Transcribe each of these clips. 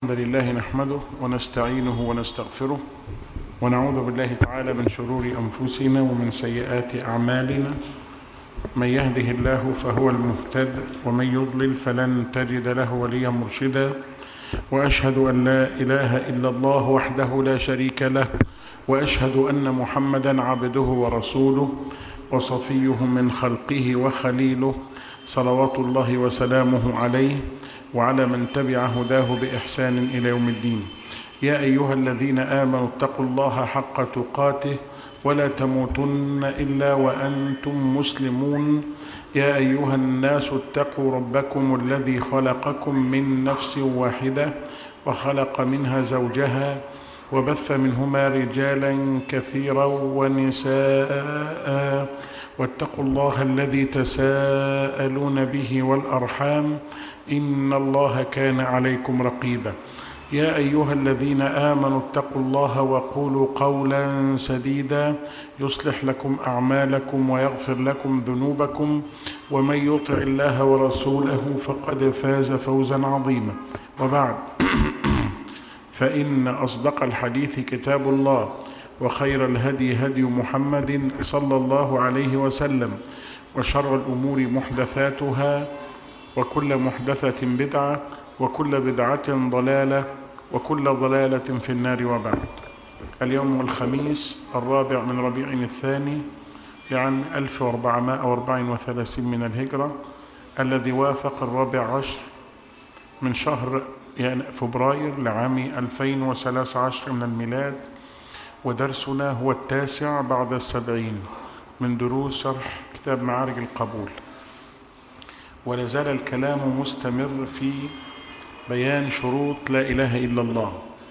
الحمد لله نحمده ونستعينه ونستغفره ونعوذ بالله تعالى من شرور أنفسنا ومن سيئات أعمالنا من يهده الله فهو المهتد ومن يضلل فلن تجد له وليا مرشدا وأشهد أن لا إله إلا الله وحده لا شريك له وأشهد أن محمدا عبده ورسوله وصفيه من خلقه وخليله صلوات الله وسلامه عليه وعلى من تبع هداه بإحسان إلى يوم الدين يا أيها الذين آمنوا اتقوا الله حق تقاته ولا تموتن إلا وأنتم مسلمون يا أيها الناس اتقوا ربكم الذي خلقكم من نفس واحدة وخلق منها زوجها وبث منهما رجالا كثيرا ونساء واتقوا الله الذي تساءلون به والأرحام إن الله كان عليكم رقيبا يا أيها الذين آمنوا اتقوا الله وقولوا قولا سديدا يصلح لكم أعمالكم ويغفر لكم ذنوبكم ومن يطع الله ورسوله فقد فاز فوزا عظيما وبعد فإن أصدق الحديث كتاب الله وخير الهدي هدي محمد صلى الله عليه وسلم وشر الأمور محدثاتها وكل محدثة بدعة وكل بدعة ضلالة وكل ضلالة في النار وبعد اليوم الخميس الرابع من ربيع الثاني يعني 1434 من الهجرة الذي وافق الرابع عشر من شهر يعني فبراير لعام 2013 من الميلاد ودرسنا هو التاسع بعد السبعين من دروس شرح كتاب معارج القبول ولا زال الكلام مستمر في بيان شروط لا إله إلا الله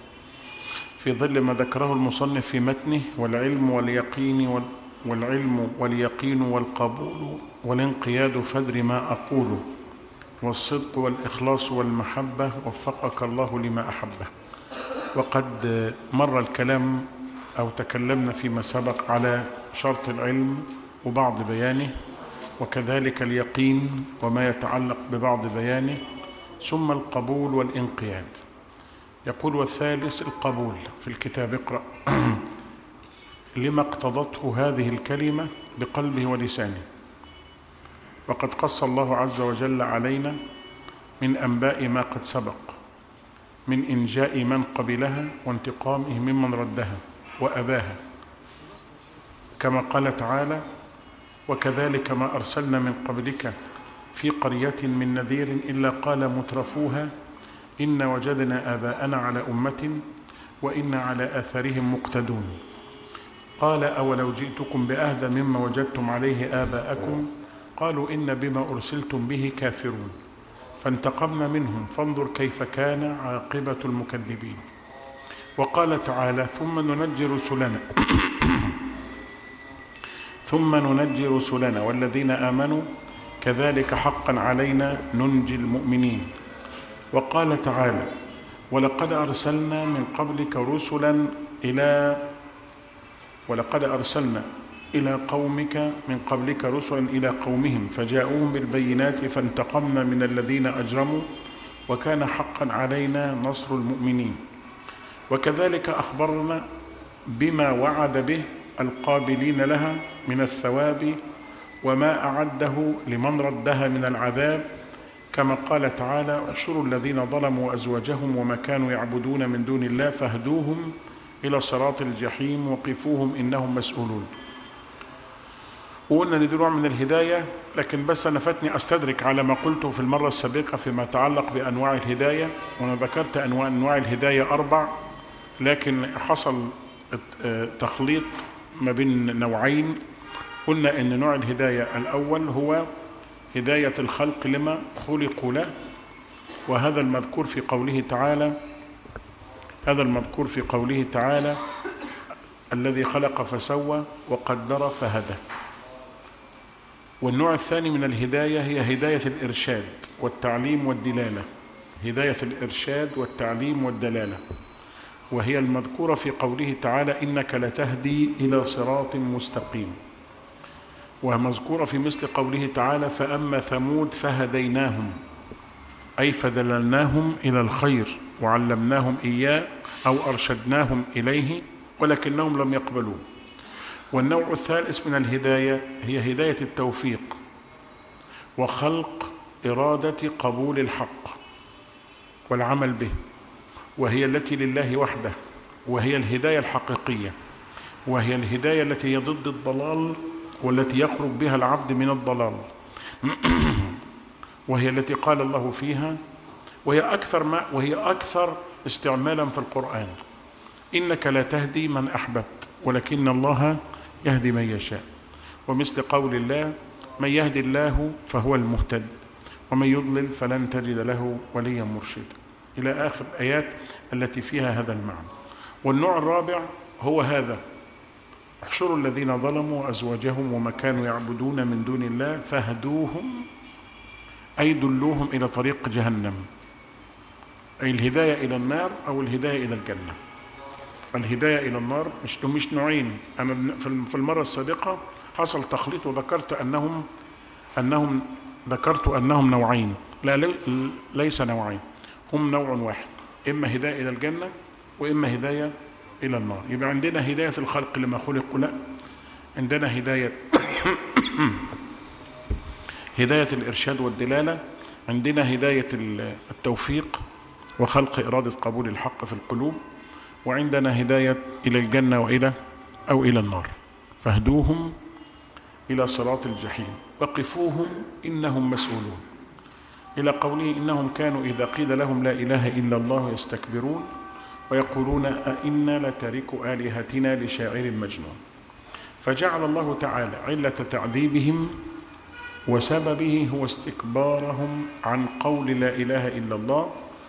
في ظل ما ذكره المصنف في متنه والعلم واليقين والعلم واليقين والقبول والانقياد فدر ما أقول والصدق والإخلاص والمحبة وفقك الله لما أحبه وقد مر الكلام أو تكلمنا فيما سبق على شرط العلم وبعض بيانه وكذلك اليقين وما يتعلق ببعض بيانه ثم القبول والانقياد يقول والثالث القبول في الكتاب اقرأ لما اقتضته هذه الكلمة بقلبه ولسانه وقد قص الله عز وجل علينا من أنباء ما قد سبق من إنجاء من قبلها وانتقامه ممن ردها وأباها كما قال تعالى وكذلك ما أرسلنا من قبلك في قرية من نذير إلا قال مترفوها إن وجدنا آباءنا على أمة وإن على آثارهم مقتدون قال أولو جئتكم بأهدى مما وجدتم عليه آباءكم قالوا إن بما أرسلتم به كافرون فانتقمنا منهم فانظر كيف كان عاقبة المكذبين وقال تعالى ثم ننجي رسلنا ثم ننجي رسلنا والذين آمنوا كذلك حقا علينا ننجي المؤمنين وقال تعالى ولقد أرسلنا من قبلك رسلا إلى ولقد أرسلنا إلى قومك من قبلك رسلا إلى قومهم فجاءوهم بالبينات فانتقمنا من الذين أجرموا وكان حقا علينا نصر المؤمنين وكذلك أخبرنا بما وعد به القابلين لها من الثواب وما أعده لمن ردها من العذاب كما قال تعالى احشروا الذين ظلموا أزواجهم وما كانوا يعبدون من دون الله فاهدوهم إلى صراط الجحيم وقفوهم إنهم مسؤولون وقلنا ان دي نوع من الهداية لكن بس أنا فاتني أستدرك على ما قلته في المرة السابقة فيما يتعلق بأنواع الهداية وأنا ذكرت أنواع, أنواع الهداية أربع لكن حصل تخليط ما بين نوعين قلنا ان نوع الهداية الاول هو هداية الخلق لما خلقوا له وهذا المذكور في قوله تعالى هذا المذكور في قوله تعالى الذي خلق فسوى وقدر فهدى والنوع الثاني من الهداية هي هداية الإرشاد والتعليم والدلالة هداية الإرشاد والتعليم والدلالة وهي المذكورة في قوله تعالى إنك لتهدي إلى صراط مستقيم ومذكورة في مثل قوله تعالى فأما ثمود فهديناهم أي فدللناهم إلى الخير وعلمناهم إياه أو أرشدناهم إليه ولكنهم لم يقبلوه والنوع الثالث من الهداية هي هداية التوفيق وخلق إرادة قبول الحق والعمل به وهي التي لله وحده وهي الهداية الحقيقية وهي الهداية التي هي ضد الضلال والتي يخرج بها العبد من الضلال وهي التي قال الله فيها وهي أكثر ما وهي أكثر استعمالا في القرآن إنك لا تهدي من أحببت ولكن الله يهدي من يشاء ومثل قول الله من يهدي الله فهو المهتد ومن يضلل فلن تجد له وليا مرشدا إلى آخر الآيات التي فيها هذا المعنى والنوع الرابع هو هذا احشروا الذين ظلموا أزواجهم وما كانوا يعبدون من دون الله فاهدوهم أي دلوهم إلى طريق جهنم أي الهداية إلى النار أو الهداية إلى الجنة الهداية إلى النار مش مش نوعين أنا في المرة السابقة حصل تخليط وذكرت أنهم أنهم ذكرت أنهم نوعين لا ليس نوعين هم نوع واحد إما هداية إلى الجنة وإما هداية إلى النار يبقى عندنا هداية الخلق لما خلقوا لا عندنا هداية هداية الإرشاد والدلالة عندنا هداية التوفيق وخلق إرادة قبول الحق في القلوب وعندنا هداية إلى الجنة وإلى أو إلى النار فاهدوهم إلى صراط الجحيم وقفوهم إنهم مسؤولون إلى قوله إنهم كانوا إذا قيل لهم لا إله إلا الله يستكبرون ويقولون أئنا لتاركوا آلهتنا لشاعر مجنون فجعل الله تعالى علة تعذيبهم وسببه هو استكبارهم عن قول لا إله إلا الله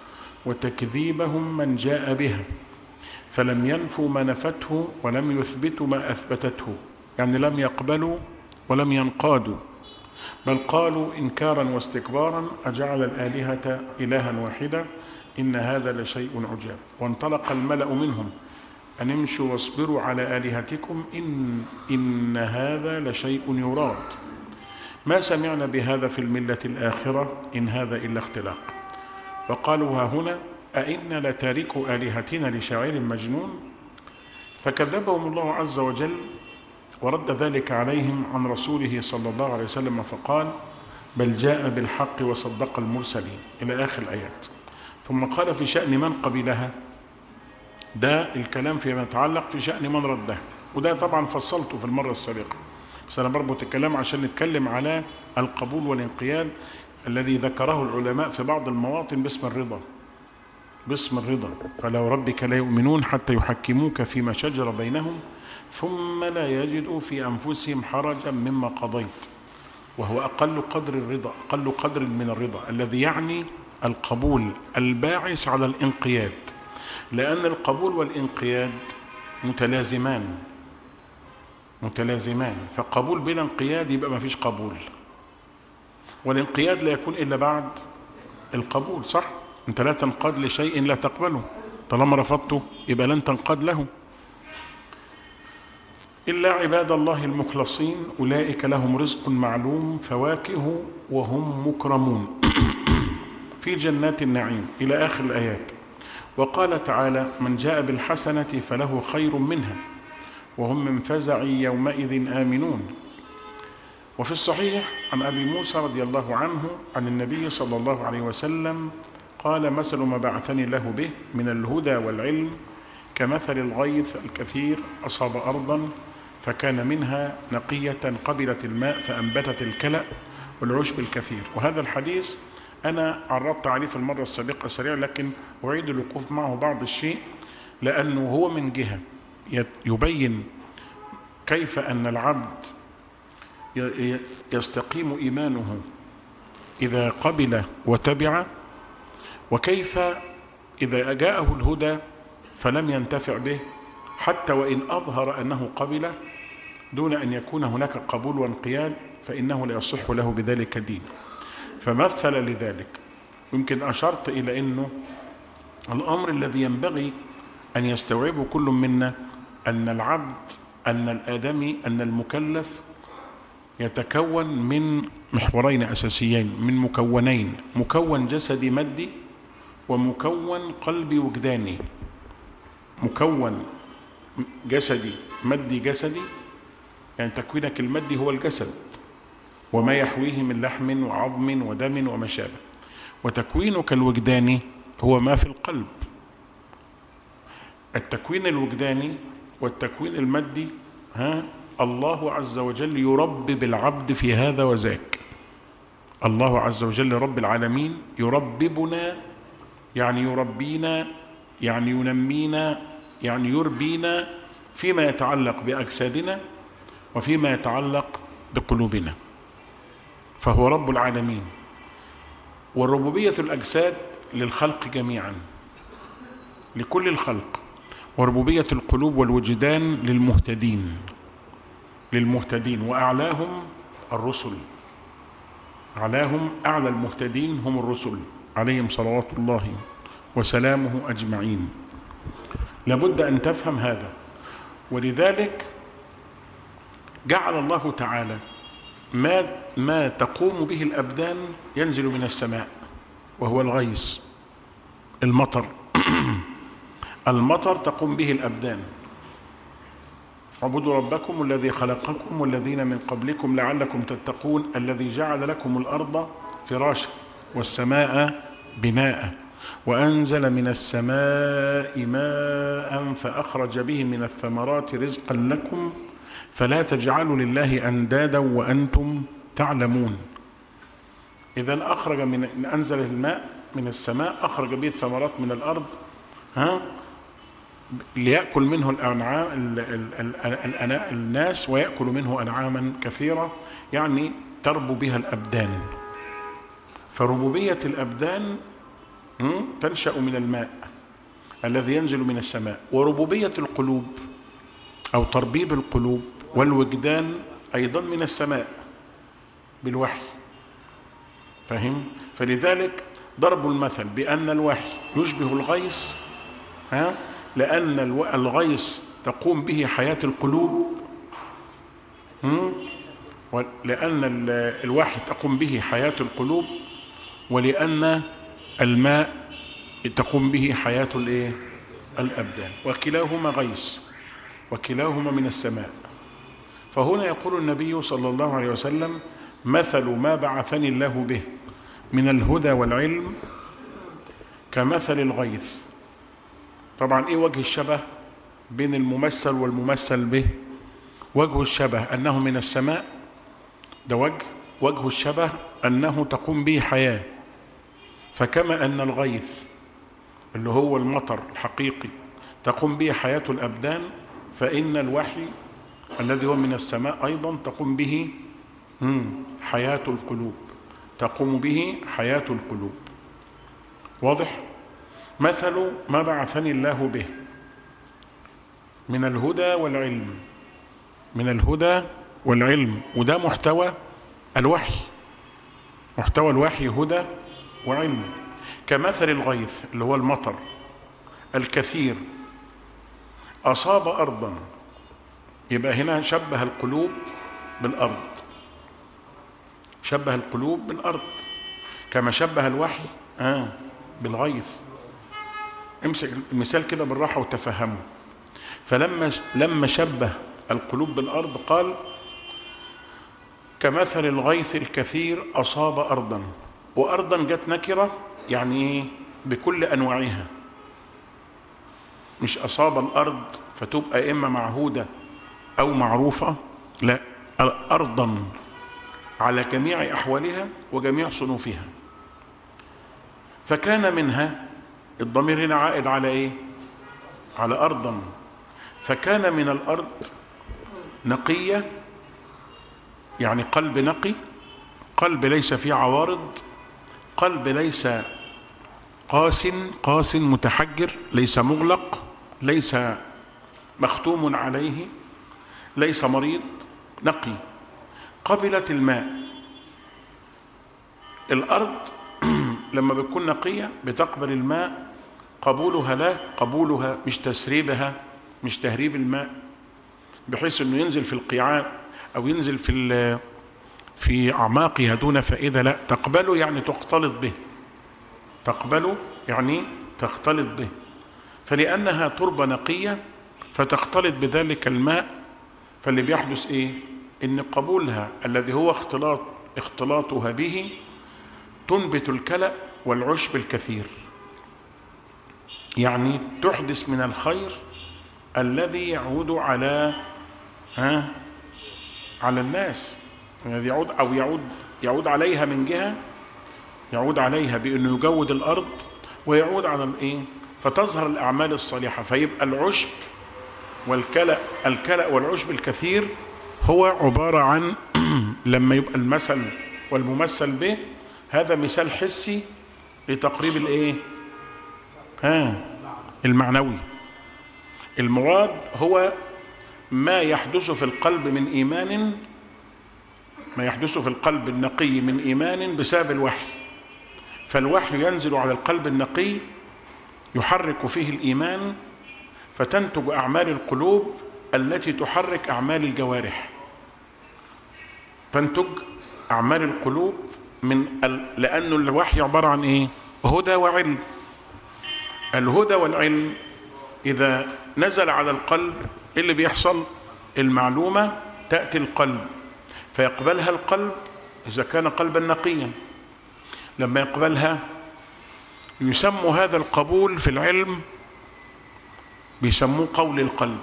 وتكذيبهم من جاء بها فلم ينفوا ما نفته ولم يثبتوا ما أثبتته يعني لم يقبلوا ولم ينقادوا بل قالوا إنكارا واستكبارا أجعل الآلهة إلها واحدا إن هذا لشيء عجاب وانطلق الملأ منهم أن امشوا واصبروا على آلهتكم إن, إن هذا لشيء يراد ما سمعنا بهذا في الملة الآخرة إن هذا إلا اختلاق وقالوا ها هنا أئنا لتاركوا آلهتنا لشاعر مجنون فكذبهم الله عز وجل ورد ذلك عليهم عن رسوله صلى الله عليه وسلم فقال بل جاء بالحق وصدق المرسلين إلى آخر الآيات ثم قال في شأن من قبلها ده الكلام فيما يتعلق في شأن من ردها وده طبعا فصلته في المرة السابقة بس أنا بربط الكلام عشان نتكلم على القبول والانقياد الذي ذكره العلماء في بعض المواطن باسم الرضا باسم الرضا فلو ربك لا يؤمنون حتى يحكموك فيما شجر بينهم ثم لا يجدوا في أنفسهم حرجا مما قضيت وهو أقل قدر الرضا أقل قدر من الرضا الذي يعني القبول الباعث على الانقياد لأن القبول والانقياد متلازمان متلازمان فقبول بلا انقياد يبقى ما فيش قبول والانقياد لا يكون إلا بعد القبول صح انت لا تنقاد لشيء لا تقبله طالما رفضته يبقى لن تنقاد له إلا عباد الله المخلصين أولئك لهم رزق معلوم فواكه وهم مكرمون في جنات النعيم إلى آخر الآيات وقال تعالى من جاء بالحسنة فله خير منها وهم من فزع يومئذ آمنون وفي الصحيح عن أبي موسى رضي الله عنه عن النبي صلى الله عليه وسلم قال مثل ما بعثني له به من الهدى والعلم كمثل الغيث الكثير أصاب أرضا فكان منها نقية قبلت الماء فأنبتت الكلأ والعشب الكثير وهذا الحديث أنا عرضت عليه في المرة السابقة سريع لكن أعيد الوقوف معه بعض الشيء لأنه هو من جهة يبين كيف أن العبد يستقيم إيمانه إذا قبل وتبع وكيف إذا جاءه الهدى فلم ينتفع به حتى وإن أظهر أنه قبل دون أن يكون هناك قبول وانقياد فإنه لا يصح له بذلك دين فمثل لذلك يمكن أشرت إلى أنه الأمر الذي ينبغي أن يستوعبه كل منا أن العبد أن الآدمي أن المكلف يتكون من محورين أساسيين من مكونين مكون جسدي مادي ومكون قلبي وجداني مكون جسدي مادي جسدي يعني تكوينك المادي هو الجسد وما يحويه من لحم وعظم ودم وما شابه وتكوينك الوجداني هو ما في القلب التكوين الوجداني والتكوين المادي ها الله عز وجل يربي بالعبد في هذا وذاك الله عز وجل رب العالمين يرببنا يعني يربينا يعني ينمينا يعني يربينا فيما يتعلق باجسادنا وفيما يتعلق بقلوبنا فهو رب العالمين وربوبيه الاجساد للخلق جميعا لكل الخلق وربوبيه القلوب والوجدان للمهتدين للمهتدين واعلاهم الرسل اعلاهم اعلى المهتدين هم الرسل عليهم صلوات الله وسلامه اجمعين لابد ان تفهم هذا ولذلك جعل الله تعالى ما ما تقوم به الابدان ينزل من السماء وهو الغيث المطر المطر تقوم به الابدان اعبدوا ربكم الذي خلقكم والذين من قبلكم لعلكم تتقون الذي جعل لكم الارض فراشا والسماء بناء وانزل من السماء ماء فاخرج به من الثمرات رزقا لكم فلا تجعلوا لله اندادا وانتم تعلمون اذا اخرج من انزل الماء من السماء اخرج به الثمرات من الارض ها ليأكل منه الأنعام ال ال ال الناس ويأكل منه أنعاما كثيرة يعني تربو بها الأبدان فربوبية الأبدان تنشأ من الماء الذي ينزل من السماء وربوبية القلوب أو تربيب القلوب والوجدان أيضا من السماء بالوحي فهم فلذلك ضرب المثل بأن الوحي يشبه الغيث ها لأن الغيث تقوم به حياة القلوب لأن الوحي تقوم به حياة القلوب ولأن الماء تقوم به حياة الايه؟ الأبدان وكلاهما غيث وكلاهما من السماء فهنا يقول النبي صلى الله عليه وسلم مثل ما بعثني الله به من الهدى والعلم كمثل الغيث طبعا ايه وجه الشبه بين الممثل والممثل به وجه الشبه انه من السماء ده وجه وجه الشبه انه تقوم به حياه فكما ان الغيث اللي هو المطر الحقيقي تقوم به حياه الابدان فان الوحي الذي هو من السماء ايضا تقوم به حياه القلوب تقوم به حياه القلوب واضح مثل ما بعثني الله به من الهدى والعلم من الهدى والعلم وده محتوى الوحي محتوى الوحي هدى وعلم كمثل الغيث اللي هو المطر الكثير أصاب أرضا يبقى هنا شبه القلوب بالأرض شبه القلوب بالأرض كما شبه الوحي آه بالغيث امسك المثال كده بالراحه وتفهمه فلما لما شبه القلوب بالارض قال كمثل الغيث الكثير اصاب ارضا وارضا جت نكره يعني ايه بكل انواعها مش اصاب الارض فتبقى اما معهوده او معروفه لا ارضا على جميع احوالها وجميع صنوفها فكان منها الضمير هنا عائد على ايه على ارضا فكان من الارض نقيه يعني قلب نقي قلب ليس فيه عوارض قلب ليس قاس قاس متحجر ليس مغلق ليس مختوم عليه ليس مريض نقي قبلت الماء الارض لما بتكون نقية بتقبل الماء قبولها لا قبولها مش تسريبها مش تهريب الماء بحيث انه ينزل في القيعان او ينزل في في اعماقها دون فائده لا تقبله يعني تختلط به تقبله يعني تختلط به فلأنها تربة نقية فتختلط بذلك الماء فاللي بيحدث ايه ان قبولها الذي هو اختلاط اختلاطها به تنبت الكلأ والعشب الكثير يعني تحدث من الخير الذي يعود على ها على الناس الذي يعود او يعود يعود عليها من جهه يعود عليها بانه يجود الارض ويعود على الايه فتظهر الاعمال الصالحه فيبقى العشب والكلأ الكلأ والعشب الكثير هو عباره عن لما يبقى المثل والممثل به هذا مثال حسي لتقريب الايه ها المعنوي المراد هو ما يحدث في القلب من ايمان ما يحدث في القلب النقي من ايمان بسبب الوحي فالوحي ينزل على القلب النقي يحرك فيه الايمان فتنتج اعمال القلوب التي تحرك اعمال الجوارح تنتج اعمال القلوب من ال... لانه الوحي عباره عن ايه هدى وعلم الهدى والعلم اذا نزل على القلب إيه اللي بيحصل المعلومه تاتي القلب فيقبلها القلب اذا كان قلبا نقيا لما يقبلها يسمى هذا القبول في العلم بيسموه قول القلب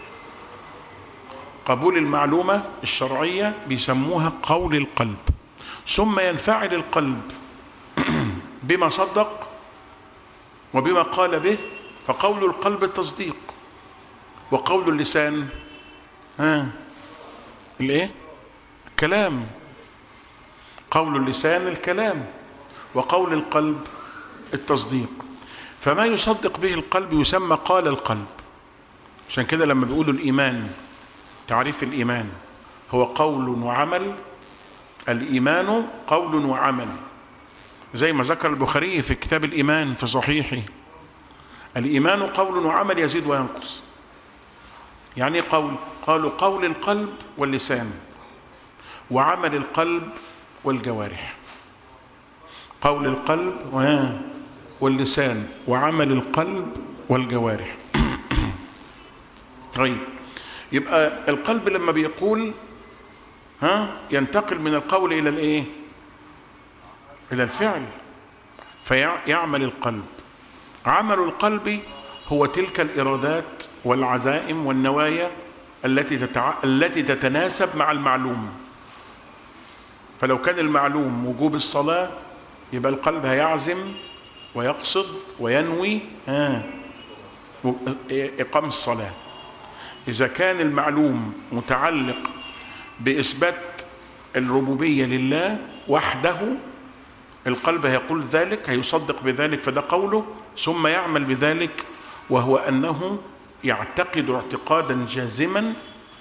قبول المعلومة الشرعية بيسموها قول القلب ثم ينفعل القلب بما صدق وبما قال به فقول القلب التصديق وقول اللسان ها الايه كلام قول اللسان الكلام وقول القلب التصديق فما يصدق به القلب يسمى قال القلب عشان كده لما بيقولوا الايمان تعريف الايمان هو قول وعمل الايمان قول وعمل زي ما ذكر البخاري في كتاب الايمان في صحيحه الايمان قول وعمل يزيد وينقص يعني قول قالوا قول القلب واللسان وعمل القلب والجوارح قول القلب واللسان وعمل القلب والجوارح طيب يبقى القلب لما بيقول ها ينتقل من القول الى الايه الى الفعل فيعمل القلب عمل القلب هو تلك الارادات والعزائم والنوايا التي تتع... التي تتناسب مع المعلوم فلو كان المعلوم وجوب الصلاه يبقى القلب هيعزم ويقصد وينوي ها إقام الصلاة إذا كان المعلوم متعلق بإثبات الربوبية لله وحده القلب هيقول ذلك هيصدق بذلك فده قوله ثم يعمل بذلك وهو أنه يعتقد اعتقادا جازما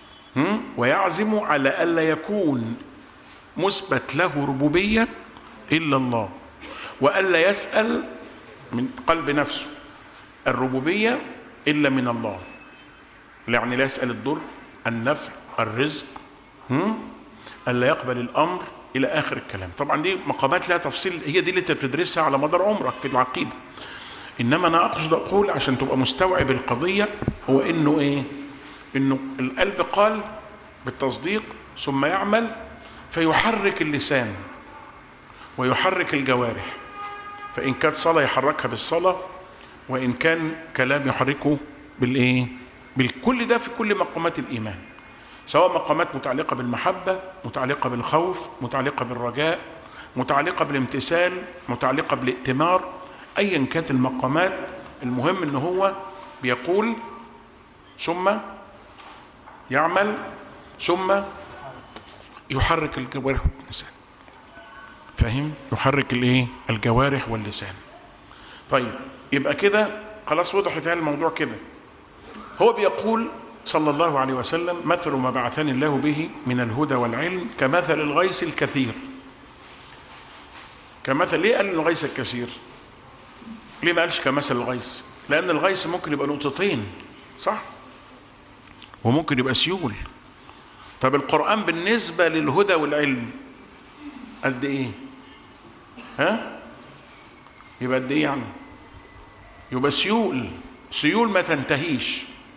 ويعزم على ألا يكون مثبت له ربوبية إلا الله وألا يسأل من قلب نفسه الربوبية إلا من الله يعني لا يسأل الضر النفع الرزق هم؟ ألا يقبل الأمر إلى آخر الكلام طبعا دي مقامات لها تفصيل هي دي اللي أنت بتدرسها على مدار عمرك في العقيدة إنما أنا أقصد أقول عشان تبقى مستوعب القضية هو إنه إيه إنه القلب قال بالتصديق ثم يعمل فيحرك اللسان ويحرك الجوارح فإن كانت صلاة يحركها بالصلاة وإن كان كلام يحركه بالإيه؟ بالكل ده في كل مقامات الإيمان سواء مقامات متعلقة بالمحبة متعلقة بالخوف متعلقة بالرجاء متعلقة بالامتثال متعلقة بالائتمار أيا كانت المقامات المهم إن هو بيقول ثم يعمل ثم يحرك الجوارح واللسان فاهم يحرك الايه الجوارح واللسان طيب يبقى كده خلاص وضح في الموضوع كده هو بيقول صلى الله عليه وسلم مثل ما بعثني الله به من الهدى والعلم كمثل الغيث الكثير كمثل ليه قال الغيث الكثير ليه ما قالش كمثل الغيث لان الغيث ممكن يبقى نقطتين صح وممكن يبقى سيول طب القرآن بالنسبة للهدى والعلم قد ايه ها يبقى قد ايه يعني يبقى سيول سيول ما تنتهيش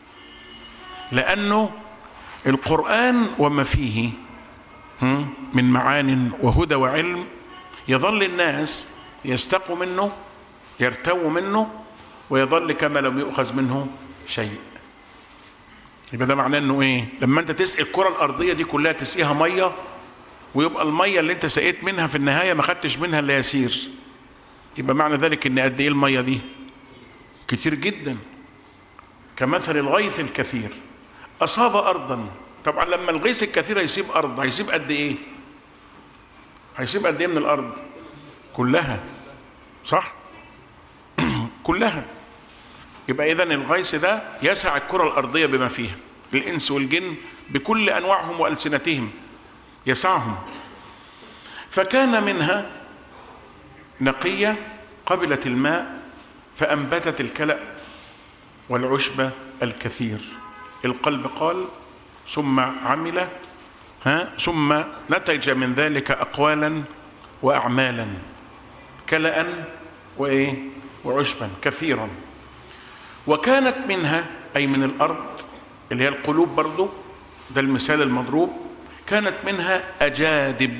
لانه القران وما فيه هم، من معان وهدى وعلم يظل الناس يستقوا منه يرتووا منه ويظل كما لم يؤخذ منه شيء يبقى ده معناه انه ايه لما انت تسقي الكره الارضيه دي كلها تسقيها ميه ويبقى الميه اللي انت سقيت منها في النهايه ما خدتش منها الا يسير يبقى معنى ذلك ان قد ايه الميه دي كتير جدا كمثل الغيث الكثير اصاب ارضا طبعا لما الغيث الكثير هيسيب ارض هيسيب قد ايه هيسيب قد ايه من الارض كلها صح كلها يبقى اذا الغيث ده يسع الكره الارضيه بما فيها الانس والجن بكل انواعهم والسنتهم يسعهم فكان منها نقيه قبلت الماء فانبتت الكلا والعشب الكثير القلب قال ثم عمل ها ثم نتج من ذلك اقوالا واعمالا كلا وايه وعشبا كثيرا وكانت منها اي من الارض اللي هي القلوب برضو ده المثال المضروب كانت منها اجادب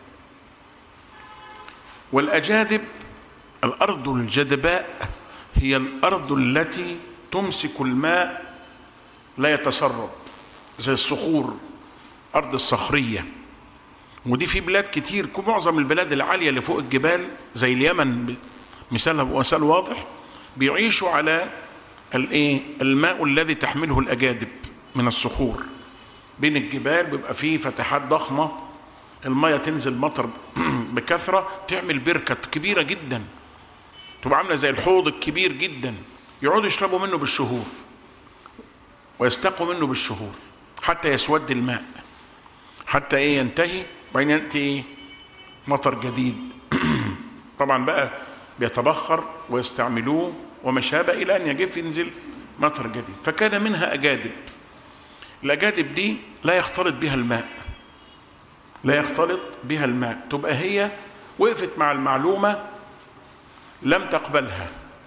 والاجادب الارض الجدباء هي الارض التي تمسك الماء لا يتسرب زي الصخور ارض الصخريه ودي في بلاد كتير معظم البلاد العاليه اللي فوق الجبال زي اليمن مثال مثال واضح بيعيشوا على الايه الماء الذي تحمله الاجادب من الصخور بين الجبال بيبقى فيه فتحات ضخمه الميه تنزل مطر بكثره تعمل بركه كبيره جدا تبقى عامله زي الحوض الكبير جدا يقعدوا يشربوا منه بالشهور ويستقوا منه بالشهور حتى يسود الماء حتى ايه ينتهي وبعدين ياتي ايه مطر جديد طبعا بقى بيتبخر ويستعملوه وما شابه الى ان يجف ينزل مطر جديد فكان منها اجادب الاجادب دي لا يختلط بها الماء لا يختلط بها الماء تبقى هي وقفت مع المعلومه لم تقبلها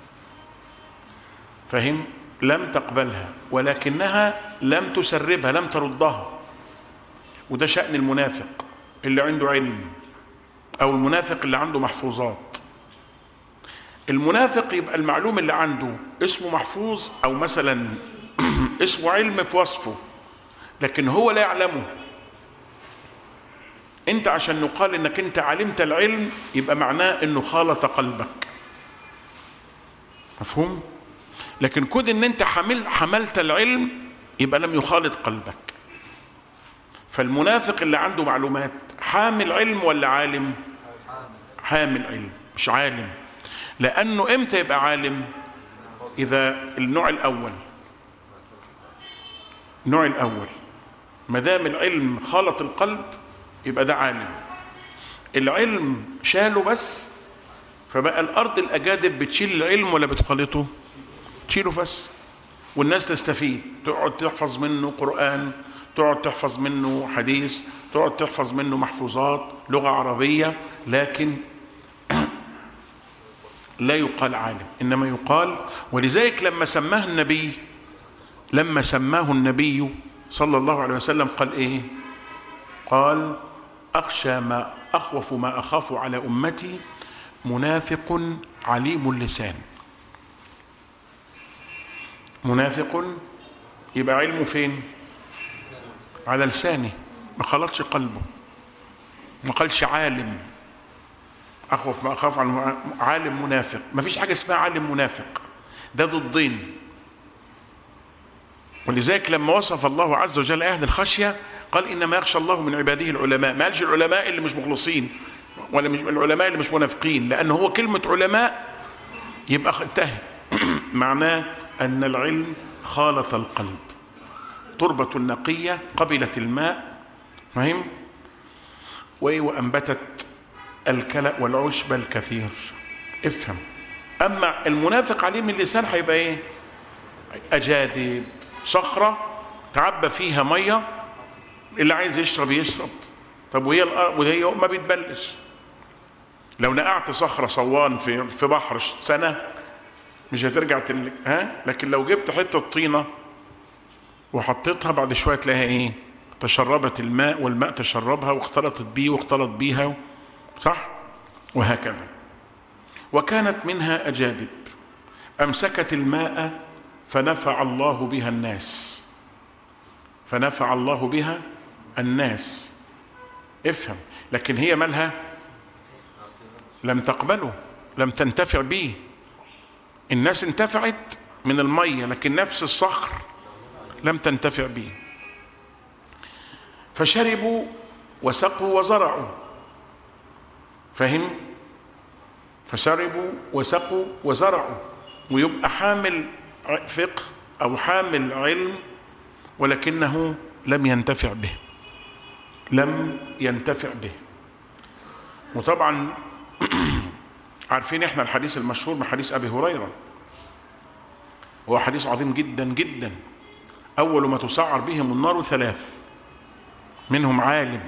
فهم لم تقبلها ولكنها لم تسربها لم تردها وده شأن المنافق اللي عنده علم أو المنافق اللي عنده محفوظات المنافق يبقى المعلوم اللي عنده اسمه محفوظ أو مثلا اسمه علم في وصفه لكن هو لا يعلمه انت عشان نقال انك انت علمت العلم يبقى معناه انه خالط قلبك مفهوم لكن كون ان انت حمل حملت العلم يبقى لم يخالط قلبك فالمنافق اللي عنده معلومات حامل علم ولا عالم حامل علم مش عالم لانه امتى يبقى عالم اذا النوع الاول النوع الاول ما دام العلم خالط القلب يبقى ده عالم العلم شاله بس فبقى الارض الاجادب بتشيل العلم ولا بتخالطه تشيله بس والناس تستفيد تقعد تحفظ منه قران تقعد تحفظ منه حديث تقعد تحفظ منه محفوظات لغه عربيه لكن لا يقال عالم انما يقال ولذلك لما سماه النبي لما سماه النبي صلى الله عليه وسلم قال ايه قال اخشى ما اخوف ما اخاف على امتي منافق عليم اللسان منافق يبقى علمه فين على لسانه ما خلطش قلبه ما قالش عالم اخوف ما اخاف على عالم منافق ما فيش حاجه اسمها عالم منافق ده ضدين ولذلك لما وصف الله عز وجل اهل الخشيه قال انما يخشى الله من عباده العلماء ما قالش العلماء اللي مش مخلصين ولا مش العلماء اللي مش منافقين لان هو كلمه علماء يبقى انتهى معناه ان العلم خالط القلب تربة نقية قبلت الماء فهم وأنبتت الكلأ والعشب الكثير افهم أما المنافق عليه من اللسان هيبقى إيه أجادب صخرة تعبى فيها مية اللي عايز يشرب يشرب طب وهي وهي ما بيتبلش لو نقعت صخرة صوان في في بحر سنة مش هترجع تل... ها لكن لو جبت حتة طينة وحطيتها بعد شوية تلاقيها ايه تشربت الماء والماء تشربها واختلطت بيه واختلط بيها صح وهكذا وكانت منها أجادب أمسكت الماء فنفع الله بها الناس فنفع الله بها الناس افهم لكن هي مالها لم تقبله لم تنتفع به الناس انتفعت من المية لكن نفس الصخر لم تنتفع به فشربوا وسقوا وزرعوا فهم فشربوا وسقوا وزرعوا ويبقى حامل فقه او حامل علم ولكنه لم ينتفع به لم ينتفع به وطبعا عارفين احنا الحديث المشهور من حديث ابي هريره هو حديث عظيم جدا جدا اول ما تسعر بهم النار ثلاث منهم عالم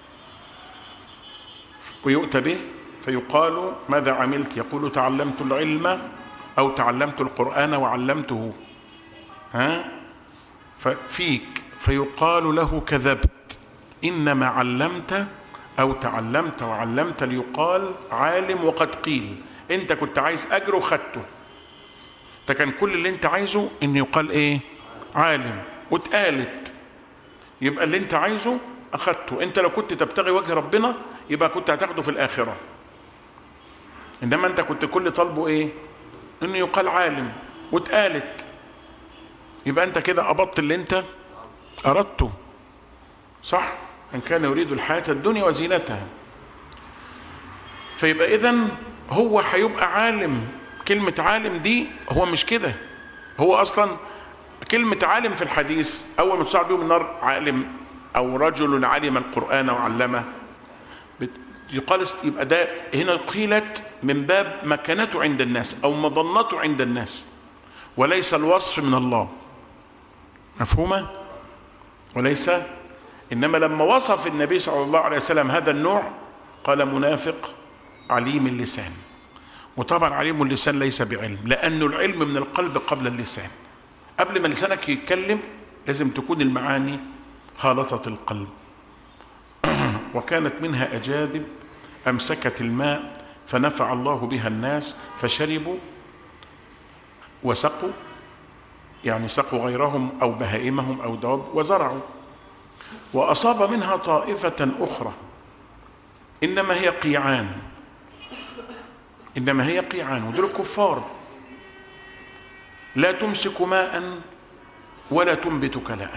ويؤتى به فيقال ماذا عملت يقول تعلمت العلم او تعلمت القران وعلمته ها ففيك فيقال له كذبت انما علمت او تعلمت وعلمت ليقال عالم وقد قيل انت كنت عايز اجر وخدته ده كان كل اللي انت عايزه ان يقال ايه عالم واتقالت يبقى اللي انت عايزه اخدته انت لو كنت تبتغي وجه ربنا يبقى كنت هتاخده في الاخره انما انت كنت كل طالبه ايه انه يقال عالم واتقالت يبقى انت كده قبضت اللي انت اردته صح ان كان يريد الحياه الدنيا وزينتها فيبقى اذا هو هيبقى عالم كلمه عالم دي هو مش كده هو اصلا كلمه عالم في الحديث اول ما تصعد بيهم النار عالم او رجل علم القران وعلمه يقال يبقى ده هنا قيلت من باب مكانته عند الناس او مظنته عند الناس وليس الوصف من الله مفهومه وليس انما لما وصف النبي صلى الله عليه وسلم هذا النوع قال منافق عليم اللسان وطبعا عليم اللسان ليس بعلم لانه العلم من القلب قبل اللسان قبل ما لسانك يتكلم لازم تكون المعاني خالطة القلب وكانت منها أجادب أمسكت الماء فنفع الله بها الناس فشربوا وسقوا يعني سقوا غيرهم أو بهائمهم أو دواب وزرعوا وأصاب منها طائفة أخرى إنما هي قيعان إنما هي قيعان ودول كفار لا تمسك ماء ولا تنبت كلاء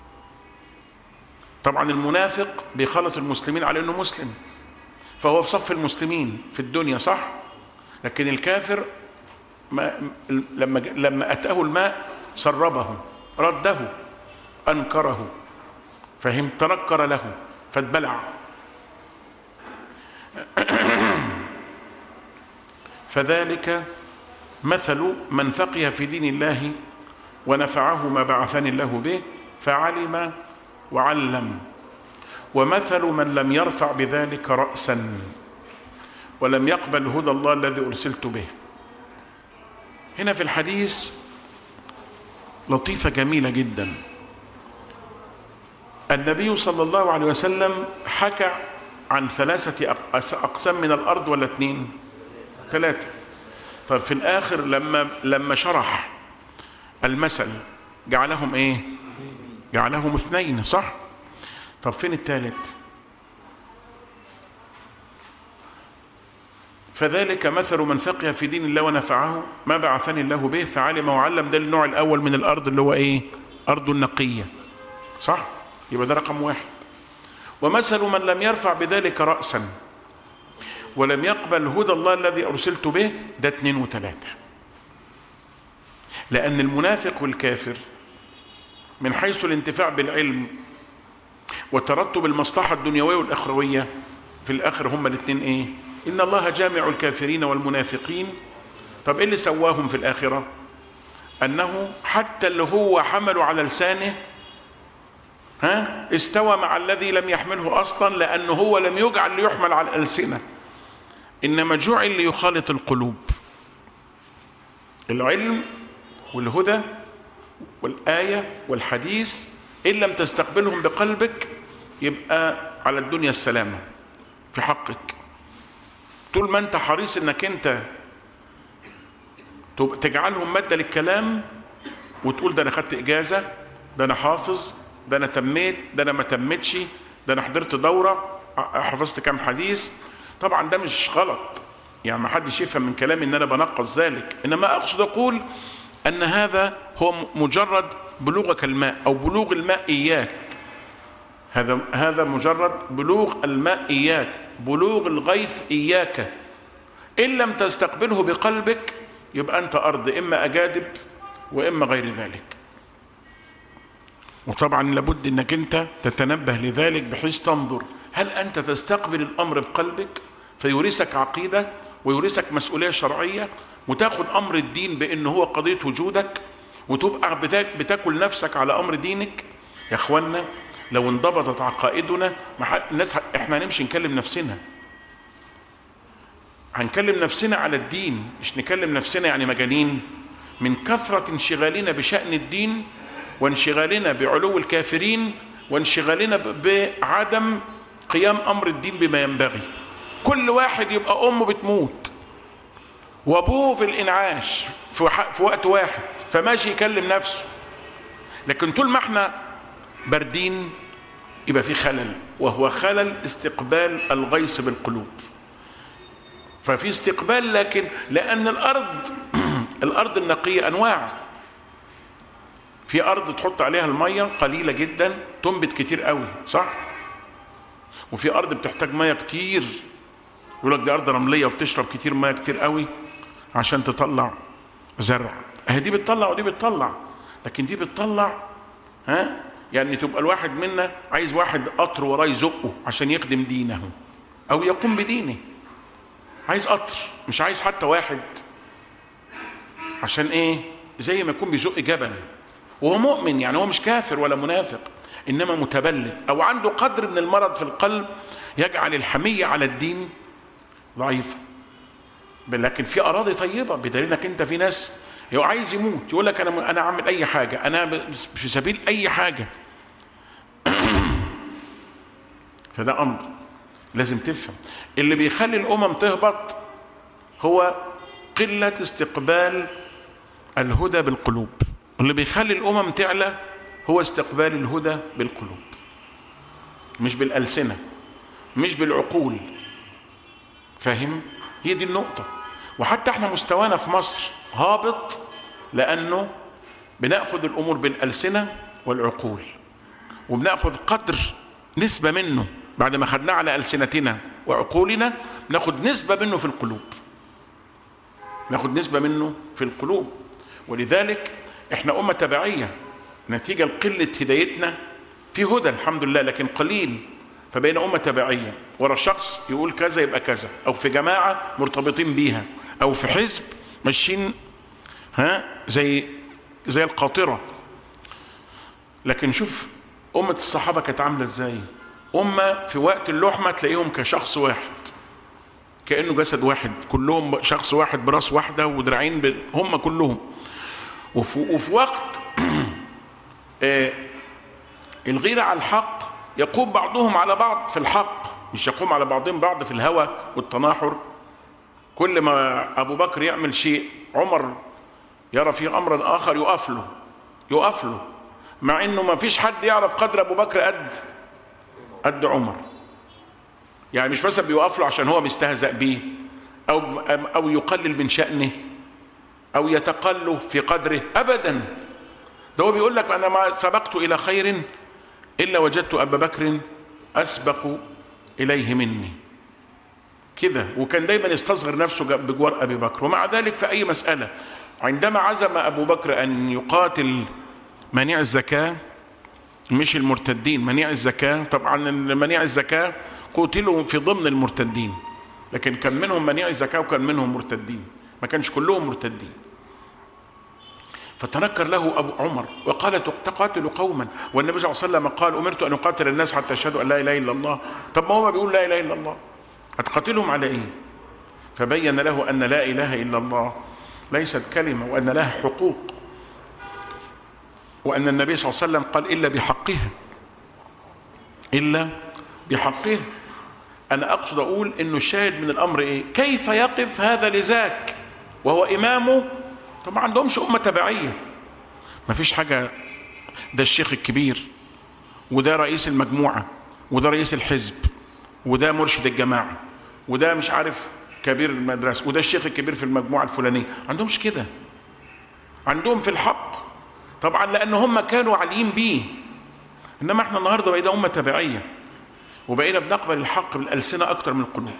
طبعا المنافق بيخلط المسلمين على انه مسلم فهو في صف المسلمين في الدنيا صح لكن الكافر ما لما لما اتاه الماء سربه رده انكره فهم تنكر له فاتبلع فذلك مثل من فقه في دين الله ونفعه ما بعثني الله به فعلم وعلم ومثل من لم يرفع بذلك رأسا ولم يقبل هدى الله الذي أرسلت به هنا في الحديث لطيفة جميلة جدا النبي صلى الله عليه وسلم حكى عن ثلاثة أقسام من الأرض ولا اثنين ثلاثة طيب في الآخر لما لما شرح المثل جعلهم إيه؟ جعلهم اثنين صح؟ طب فين الثالث؟ فذلك مثل من فقه في دين الله ونفعه ما بعثني الله به فعلم وعلم ده النوع الأول من الأرض اللي هو إيه؟ أرض النقية صح؟ يبقى ده رقم واحد ومثل من لم يرفع بذلك رأسا ولم يقبل هدى الله الذي أرسلت به ده اتنين وتلاتة لأن المنافق والكافر من حيث الانتفاع بالعلم وترتب المصلحة الدنيوية والأخروية في الآخر هما الاثنين إيه؟ إن الله جامع الكافرين والمنافقين طب إيه اللي سواهم في الآخرة؟ أنه حتى اللي هو حمله على لسانه ها استوى مع الذي لم يحمله أصلا لأنه هو لم يجعل ليحمل على الألسنة إنما جعل ليخالط القلوب العلم والهدى والآية والحديث إن لم تستقبلهم بقلبك يبقى على الدنيا السلامة في حقك طول ما أنت حريص إنك أنت تجعلهم مادة للكلام وتقول ده أنا خدت إجازة ده أنا حافظ ده أنا تميت ده أنا ما تمتش ده أنا حضرت دورة حفظت كام حديث طبعا ده مش غلط يعني ما حدش يفهم من كلامي ان انا بنقص ذلك انما اقصد اقول ان هذا هو مجرد بلوغك الماء او بلوغ الماء اياك هذا هذا مجرد بلوغ الماء اياك بلوغ الغيث اياك ان لم تستقبله بقلبك يبقى انت ارض اما اجادب واما غير ذلك وطبعا لابد انك انت تتنبه لذلك بحيث تنظر هل انت تستقبل الامر بقلبك فيورثك عقيده ويورثك مسؤوليه شرعيه وتاخد امر الدين بان هو قضيه وجودك وتبقى بتاكل نفسك على امر دينك يا اخوانا لو انضبطت عقائدنا الناس احنا هنمشي نكلم نفسنا هنكلم نفسنا على الدين مش نكلم نفسنا يعني مجانين من كثرة انشغالنا بشأن الدين وانشغالنا بعلو الكافرين وانشغالنا بعدم قيام أمر الدين بما ينبغي كل واحد يبقى أمه بتموت وأبوه في الإنعاش في, في وقت واحد فماشي يكلم نفسه لكن طول ما احنا باردين يبقى في خلل وهو خلل استقبال الغيث بالقلوب ففي استقبال لكن لأن الأرض الأرض النقية أنواع في أرض تحط عليها المية قليلة جدا تنبت كتير قوي صح؟ وفي أرض بتحتاج مية كتير يقول لك دي أرض رملية وبتشرب كتير مية كتير قوي عشان تطلع زرع اهي دي بتطلع ودي بتطلع لكن دي بتطلع ها يعني تبقى الواحد منا عايز واحد قطر وراه يزقه عشان يخدم دينه او يقوم بدينه عايز قطر مش عايز حتى واحد عشان ايه زي ما يكون بيزق جبل وهو مؤمن يعني هو مش كافر ولا منافق انما متبلد او عنده قدر من المرض في القلب يجعل الحميه على الدين ضعيفه لكن في اراضي طيبه بدليل انك انت في ناس هو عايز يموت يقول لك انا انا اعمل اي حاجه انا في سبيل اي حاجه فده امر لازم تفهم اللي بيخلي الامم تهبط هو قله استقبال الهدى بالقلوب اللي بيخلي الامم تعلى هو استقبال الهدى بالقلوب مش بالالسنه مش بالعقول فاهم هي دي النقطه وحتى احنا مستوانا في مصر هابط لانه بناخذ الامور بالالسنه والعقول وبناخذ قدر نسبه منه بعد ما خدناه على السنتنا وعقولنا ناخذ نسبه منه في القلوب ناخذ نسبه منه في القلوب ولذلك احنا امه تبعيه نتيجه لقله هدايتنا في هدى الحمد لله لكن قليل فبين امه تبعيه ورا شخص يقول كذا يبقى كذا او في جماعه مرتبطين بيها او في حزب ماشيين ها زي زي القاطره لكن شوف أمة الصحابة كانت عاملة ازاي؟ أمة في وقت اللحمة تلاقيهم كشخص واحد كأنه جسد واحد كلهم شخص واحد براس واحدة ودراعين ب... هم كلهم وفي, وفي وقت آه الغيرة على الحق يقوم بعضهم على بعض في الحق مش يقوم على بعضهم بعض في الهوى والتناحر كل ما أبو بكر يعمل شيء عمر يرى فيه أمرا آخر يقف له يقف له مع انه ما فيش حد يعرف قدر ابو بكر قد قد عمر يعني مش مثلا بيوقف له عشان هو مستهزأ بيه او او يقلل من شأنه او يتقل في قدره ابدا ده هو بيقول لك انا ما سبقت الى خير الا وجدت ابا بكر اسبق اليه مني كده وكان دايما يستصغر نفسه بجوار ابي بكر ومع ذلك في اي مساله عندما عزم ابو بكر ان يقاتل منيع الزكاة مش المرتدين منيع الزكاة طبعا منيع الزكاة قتلوا في ضمن المرتدين لكن كان منهم منيع الزكاة وكان منهم مرتدين ما كانش كلهم مرتدين فتنكر له أبو عمر وقال تقاتل قوما والنبي صلى الله عليه وسلم قال أمرت أن أقاتل الناس حتى يشهدوا أن لا إله إلا الله طب ما هو بيقول لا إله إلا الله هتقاتلهم على إيه تبين له أن لا إله إلا الله ليست كلمة وأن لها حقوق وأن النبي صلى الله عليه وسلم قال إلا بحقها إلا بحقها أنا أقصد أقول إنه الشاهد من الأمر إيه كيف يقف هذا لذاك وهو إمامه طب ما عندهمش أمة تبعية ما فيش حاجة ده الشيخ الكبير وده رئيس المجموعة وده رئيس الحزب وده مرشد الجماعة وده مش عارف كبير المدرسة وده الشيخ الكبير في المجموعة الفلانية عندهمش كده عندهم في الحق طبعا لأن هم كانوا عاليين بيه إنما احنا النهاردة بقينا أمة تبعية وبقينا بنقبل الحق بالألسنة أكتر من القلوب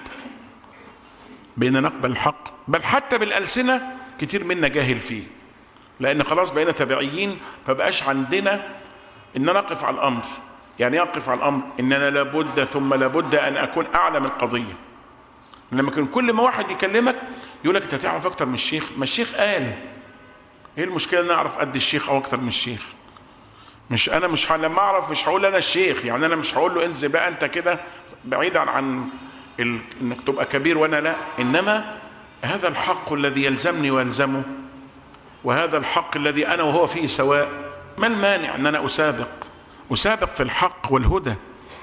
بقينا نقبل الحق بل حتى بالألسنة كتير منا جاهل فيه لأن خلاص بقينا تبعيين فبقاش عندنا إن نقف على الأمر يعني يقف على الأمر إننا لابد ثم لابد أن أكون أعلم القضية لما كان كل ما واحد يكلمك يقول لك أنت تعرف أكتر من الشيخ ما الشيخ قال إيه المشكلة إن أعرف قد الشيخ أو أكتر من الشيخ مش انا مش ه- لما اعرف مش هقول انا الشيخ يعني انا مش هقول له انزل بقى انت كده بعيدا عن ال... انك تبقى كبير وانا لا انما هذا الحق الذي يلزمني ويلزمه وهذا الحق الذي انا وهو فيه سواء ما المانع ان انا اسابق اسابق في الحق والهدى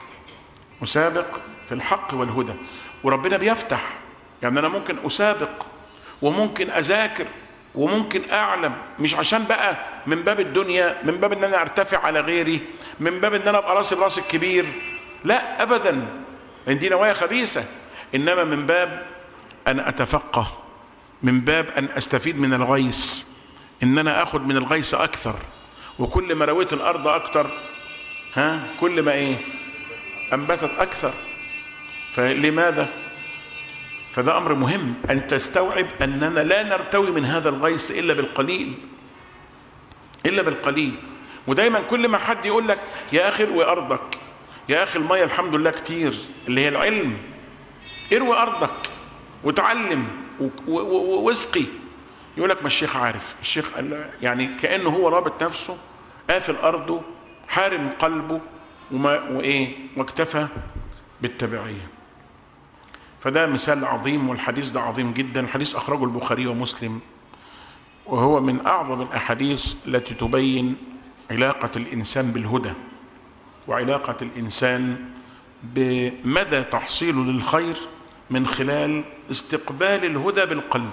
اسابق في الحق والهدى وربنا بيفتح يعني انا ممكن اسابق وممكن اذاكر وممكن اعلم مش عشان بقى من باب الدنيا من باب ان انا ارتفع على غيري من باب ان انا ابقى راسي براس الكبير لا ابدا لان دي نوايا خبيثه انما من باب ان اتفقه من باب ان استفيد من الغيث ان انا اخد من الغيث اكثر وكل ما رويت الارض اكثر ها كل ما ايه انبتت اكثر فلماذا فده امر مهم ان تستوعب اننا لا نرتوي من هذا الغيث الا بالقليل الا بالقليل ودايما كل ما حد يقول لك يا اخي اروي ارضك يا اخي الميه الحمد لله كتير اللي هي العلم اروي ارضك وتعلم و- و- و- واسقي يقول لك ما الشيخ عارف الشيخ قال لا. يعني كانه هو رابط نفسه قافل ارضه حارم قلبه وما وايه واكتفى بالتبعيه فده مثال عظيم والحديث ده عظيم جدا الحديث أخرجه البخاري ومسلم وهو من أعظم الأحاديث التي تبين علاقة الإنسان بالهدى وعلاقة الإنسان بمدى تحصيله للخير من خلال استقبال الهدى بالقلب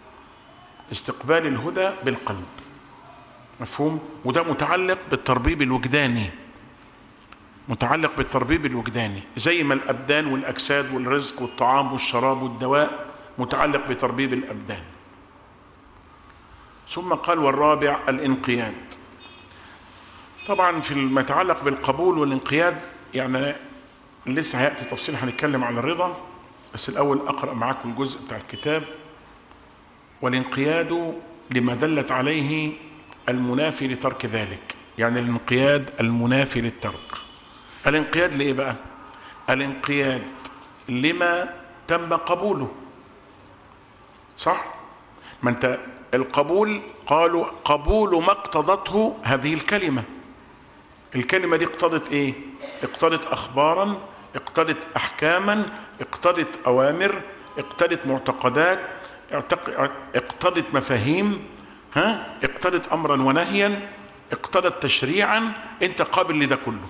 استقبال الهدى بالقلب مفهوم وده متعلق بالتربيب الوجداني متعلق بالتربيب الوجداني زي ما الابدان والاجساد والرزق والطعام والشراب والدواء متعلق بتربيب الابدان ثم قال والرابع الانقياد طبعا في ما يتعلق بالقبول والانقياد يعني لسه هياتي تفصيل هنتكلم عن الرضا بس الاول اقرا معاكم الجزء بتاع الكتاب والانقياد لما دلت عليه المنافي لترك ذلك يعني الانقياد المنافي للترك الانقياد لايه بقى الانقياد لما تم قبوله صح ما انت القبول قالوا قبول ما اقتضته هذه الكلمه الكلمه دي اقتضت ايه اقتضت اخبارا اقتضت احكاما اقتضت اوامر اقتضت معتقدات اعتق- اقتضت مفاهيم ها اقتضت امرا ونهيا اقتضت تشريعا انت قابل لده كله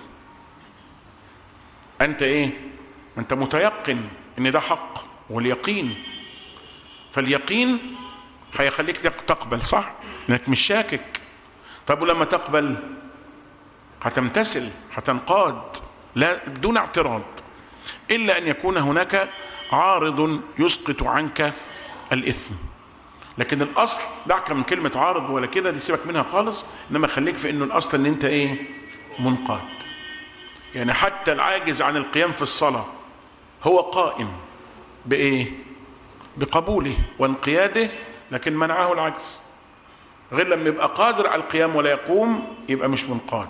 انت ايه انت متيقن ان ده حق واليقين فاليقين هيخليك تقبل صح انك مش شاكك طب ولما تقبل هتمتثل هتنقاد لا بدون اعتراض الا ان يكون هناك عارض يسقط عنك الاثم لكن الاصل دعك من كلمه عارض ولا كده دي سيبك منها خالص انما خليك في انه الاصل ان انت ايه منقاد يعني حتى العاجز عن القيام في الصلاة هو قائم بإيه؟ بقبوله وانقياده لكن منعه العجز غير لما يبقى قادر على القيام ولا يقوم يبقى مش منقاد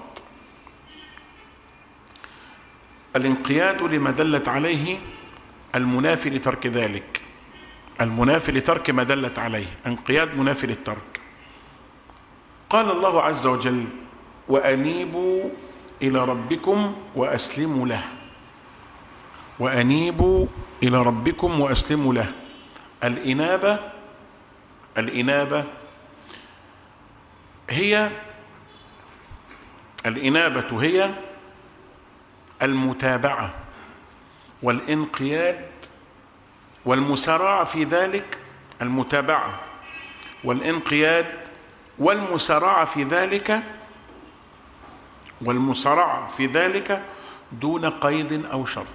الانقياد لما دلت عليه المنافي لترك ذلك المنافي لترك ما دلت عليه انقياد منافي للترك قال الله عز وجل وانيبوا الى ربكم واسلموا له وانيبوا الى ربكم واسلموا له الإنابة الإنابة هي الإنابة هي المتابعة والانقياد والمسارعة في ذلك المتابعة والانقياد والمسارعة في ذلك والمسارعة في ذلك دون قيد أو شرط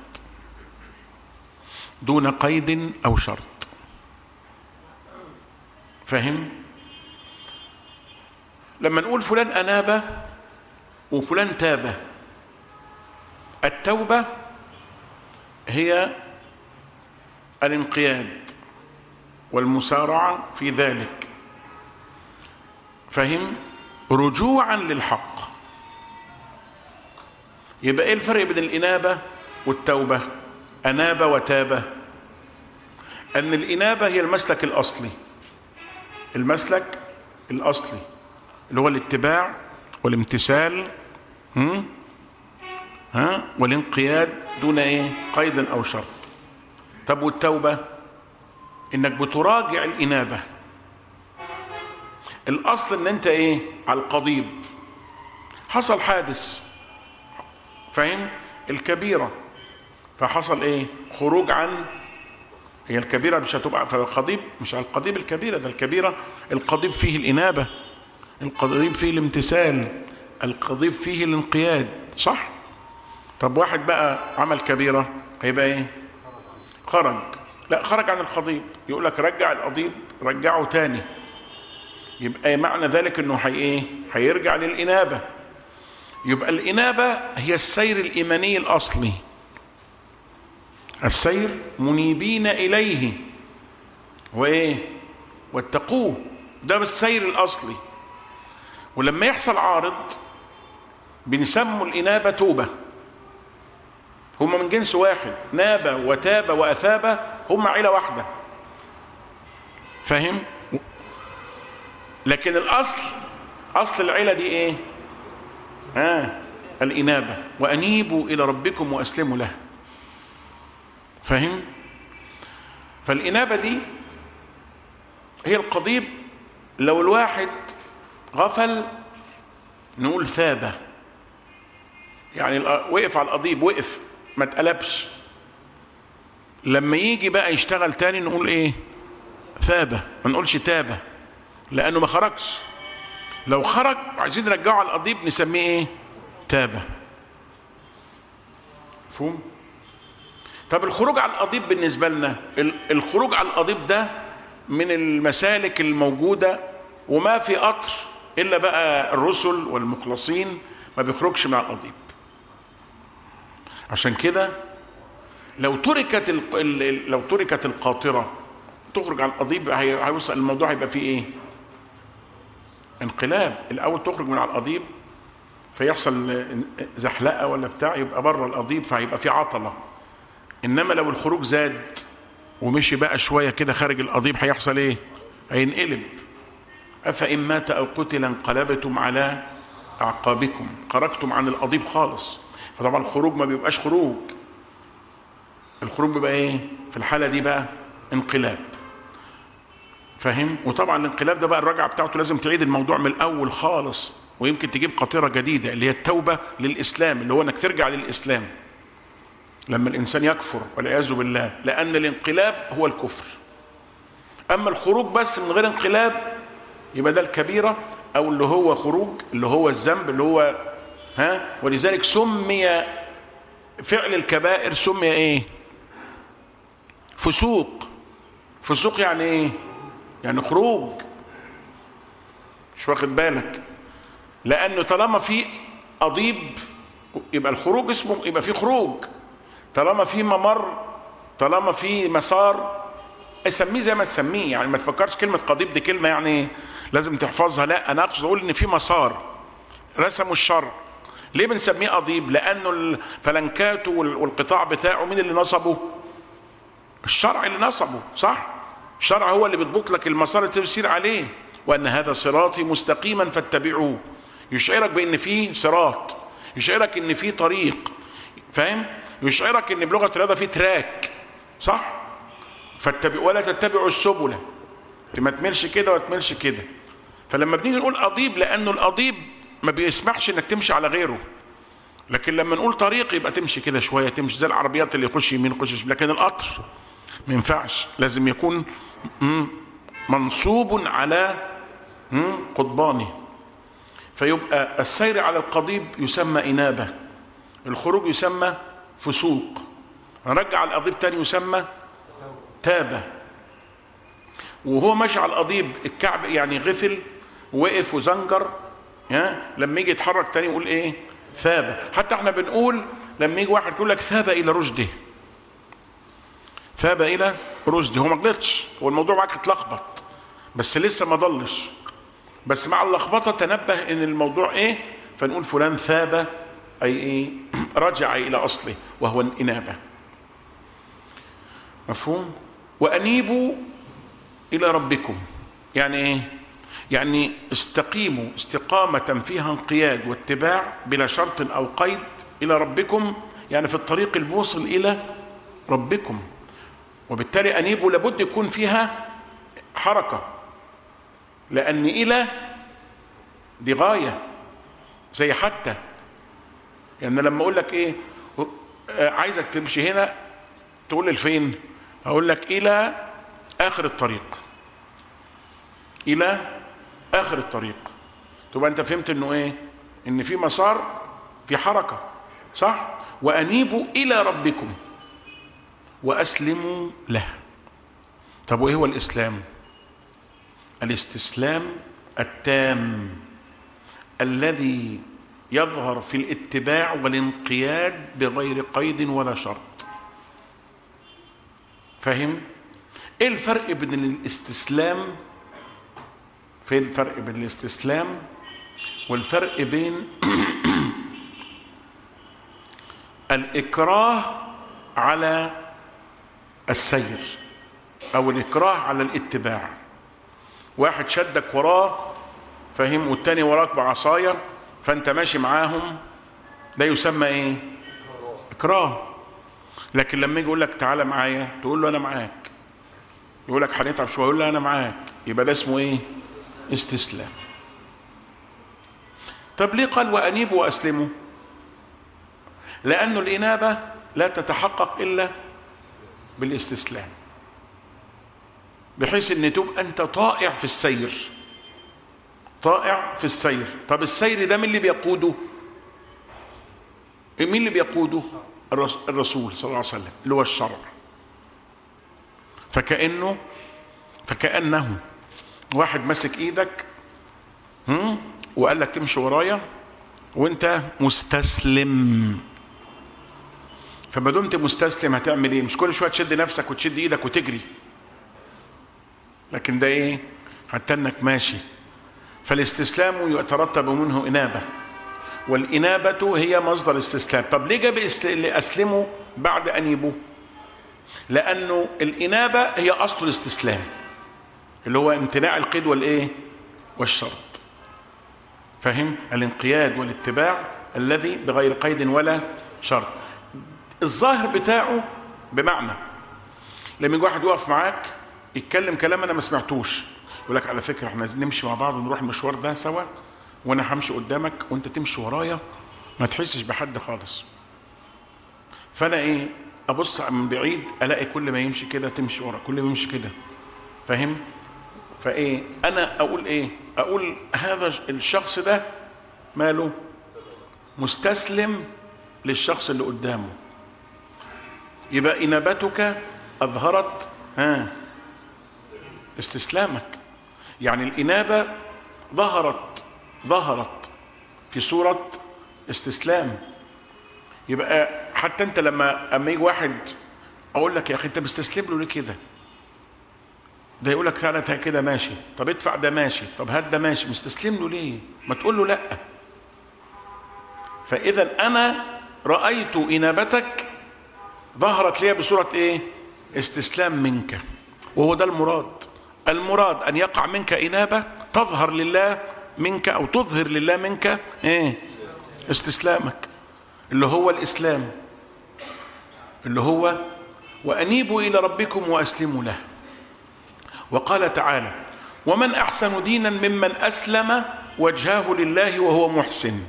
دون قيد أو شرط فهم؟ لما نقول فلان أناب وفلان تاب التوبة هي الانقياد والمسارعة في ذلك فهم رجوعا للحق يبقى ايه الفرق بين الإنابة والتوبة أناب وتاب أن الإنابة هي المسلك الأصلي المسلك الأصلي اللي هو الاتباع والامتثال هم؟ ها والانقياد دون ايه قيد او شرط طب والتوبه انك بتراجع الانابه الاصل ان انت ايه على القضيب حصل حادث فاهم الكبيره فحصل ايه خروج عن هي الكبيره مش هتبقى في القضيب مش على القضيب الكبيره ده الكبيره القضيب فيه الانابه القضيب فيه الامتثال القضيب فيه الانقياد صح طب واحد بقى عمل كبيرة هيبقى ايه خرج لا خرج عن القضيب يقول لك رجع القضيب رجعه تاني يبقى معنى ذلك انه هي ايه هيرجع للإنابة يبقى الإنابة هي السير الإيماني الأصلي السير منيبين إليه وإيه واتقوه ده بالسير الأصلي ولما يحصل عارض بنسموا الإنابة توبة هما من جنس واحد ناب وتاب وأثاب هما عيلة واحدة فاهم لكن الأصل أصل العيلة دي إيه آه الإنابة وأنيبوا إلى ربكم وأسلموا له فاهم فالإنابة دي هي القضيب لو الواحد غفل نقول ثابه يعني وقف على القضيب وقف ما اتقلبش لما يجي بقى يشتغل تاني نقول ايه ثابه ما نقولش تابه لانه ما خرجش لو خرج وعايزين نرجعه على القضيب نسميه ايه تابه مفهوم طب الخروج على القضيب بالنسبه لنا الخروج على القضيب ده من المسالك الموجوده وما في قطر الا بقى الرسل والمخلصين ما بيخرجش من القضيب عشان كده لو تركت ال... لو تركت القاطره تخرج عن القضيب هيوصل الموضوع هيبقى فيه ايه؟ انقلاب الاول تخرج من على القضيب فيحصل زحلقه ولا بتاع يبقى بره القضيب فهيبقى في عطله انما لو الخروج زاد ومشي بقى شويه كده خارج القضيب هيحصل ايه؟ هينقلب افان مات او قتل انقلبتم على اعقابكم خرجتم عن القضيب خالص فطبعا الخروج ما بيبقاش خروج الخروج بيبقى ايه في الحاله دي بقى انقلاب فاهم وطبعا الانقلاب ده بقى الرجعه بتاعته لازم تعيد الموضوع من الاول خالص ويمكن تجيب قطيره جديده اللي هي التوبه للاسلام اللي هو انك ترجع للاسلام لما الانسان يكفر والعياذ بالله لان الانقلاب هو الكفر اما الخروج بس من غير انقلاب يبقى ده الكبيره او اللي هو خروج اللي هو الذنب اللي هو ها ولذلك سمي فعل الكبائر سمي ايه فسوق فسوق يعني ايه يعني خروج مش واخد بالك لانه طالما في قضيب يبقى الخروج اسمه يبقى في خروج طالما في ممر طالما في مسار اسميه زي ما تسميه يعني ما تفكرش كلمه قضيب دي كلمه يعني لازم تحفظها لا انا اقصد اقول ان في مسار رسموا الشرع ليه بنسميه قضيب لانه الفلنكات والقطاع بتاعه مين اللي نصبه الشرع اللي نصبه صح الشرع هو اللي بيضبط لك المسار اللي تسير عليه وان هذا صراطي مستقيما فاتبعوه يشعرك بان في صراط يشعرك ان في طريق فاهم يشعرك ان بلغه الرياضه في تراك صح فاتبع ولا تتبعوا السبل ما تملش كده ولا تملش كده فلما بنيجي نقول قضيب لانه القضيب ما بيسمحش انك تمشي على غيره لكن لما نقول طريق يبقى تمشي كده شويه تمشي زي العربيات اللي يخش يمين يخش شمال لكن القطر ما ينفعش لازم يكون مم، منصوب على مم، قضبانه فيبقى السير على القضيب يسمى إنابة الخروج يسمى فسوق نرجع القضيب تاني يسمى تابة وهو ماشي على القضيب الكعب يعني غفل وقف وزنجر ها لما يجي يتحرك تاني يقول ايه ثاب حتى احنا بنقول لما يجي واحد يقول لك ثاب الى رشده ثاب الى رشده هو ما غلطش هو الموضوع معاك اتلخبط بس لسه ما ضلش بس مع اللخبطه تنبه ان الموضوع ايه فنقول فلان ثاب اي ايه رجع الى اصله وهو الانابه مفهوم وانيبوا الى ربكم يعني ايه يعني استقيموا استقامه فيها انقياد واتباع بلا شرط او قيد الى ربكم يعني في الطريق الموصل الى ربكم وبالتالي انيبوا لابد يكون فيها حركه لان الى دي غايه زي حتى يعني لما اقول لك ايه آه، عايزك تمشي هنا تقول لي لفين اقول لك الى اخر الطريق الى اخر الطريق تبقى انت فهمت انه ايه ان في مسار في حركه صح وانيبوا الى ربكم واسلموا له طب وايه هو الاسلام الاستسلام التام الذي يظهر في الاتباع والانقياد بغير قيد ولا شرط فهم ايه الفرق بين الاستسلام فين الفرق بين الاستسلام والفرق بين الاكراه على السير او الاكراه على الاتباع واحد شدك وراه فاهم والتاني وراك بعصايه فانت ماشي معاهم ده يسمى ايه اكراه لكن لما يجي يقول لك تعالى معايا تقول له انا معاك يقول لك هنتعب شويه يقول له انا معاك يبقى ده اسمه ايه استسلام طب ليه قال وانيبوا واسلموا لأن الإنابة لا تتحقق إلا بالاستسلام بحيث ان تبقى انت طائع في السير طائع في السير طب السير ده مين اللي بيقوده مين اللي بيقوده الرس- الرسول صلى الله عليه وسلم اللي هو الشرع فكأنه فكأنه واحد ماسك ايدك هم؟ وقال لك تمشي ورايا وانت مستسلم فما دمت مستسلم هتعمل ايه مش كل شويه تشد نفسك وتشد ايدك وتجري لكن ده ايه حتى انك ماشي فالاستسلام يترتب منه انابه والانابه هي مصدر الاستسلام طب ليه جاب است- اللي اسلموا بعد ان يبوه لانه الانابه هي اصل الاستسلام اللي هو امتناع القيد والايه والشرط فهم الانقياد والاتباع الذي بغير قيد ولا شرط الظاهر بتاعه بمعنى لما يجي واحد يقف معاك يتكلم كلام انا ما سمعتوش يقول لك على فكره احنا عايزين نمشي مع بعض ونروح المشوار ده سوا وانا همشي قدامك وانت تمشي ورايا ما تحسش بحد خالص فانا ايه ابص من بعيد الاقي كل ما يمشي كده تمشي ورا كل ما يمشي كده فاهم فايه انا اقول ايه اقول هذا الشخص ده ماله مستسلم للشخص اللي قدامه يبقى انابتك اظهرت ها استسلامك يعني الانابه ظهرت ظهرت في صوره استسلام يبقى حتى انت لما اما يجي واحد اقول لك يا اخي انت مستسلم له ليه كده ده يقول لك تعالى تعالى كده ماشي طب ادفع ده ماشي طب هات ده ماشي مستسلم له ليه ما تقول له لا فاذا انا رايت انابتك ظهرت لي بصوره ايه استسلام منك وهو ده المراد المراد ان يقع منك انابه تظهر لله منك او تظهر لله منك ايه استسلامك اللي هو الاسلام اللي هو وأنيبوا إلى ربكم وأسلموا له وقال تعالى ومن أحسن دينا ممن أسلم وجهه لله وهو محسن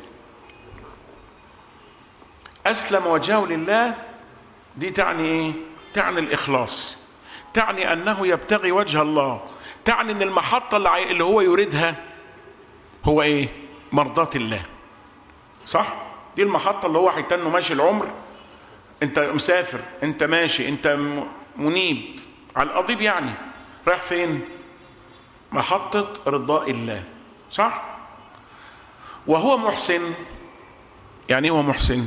أسلم وجهه لله دي تعني إيه؟ تعني الإخلاص تعني أنه يبتغي وجه الله تعني أن المحطة اللي اللي هو يريدها هو إيه؟ مرضاة الله صح؟ دي المحطة اللي هو هيتنه ماشي العمر أنت مسافر أنت ماشي أنت منيب على القضيب يعني رايح فين؟ محطة رضاء الله صح؟ وهو محسن يعني ايه هو محسن؟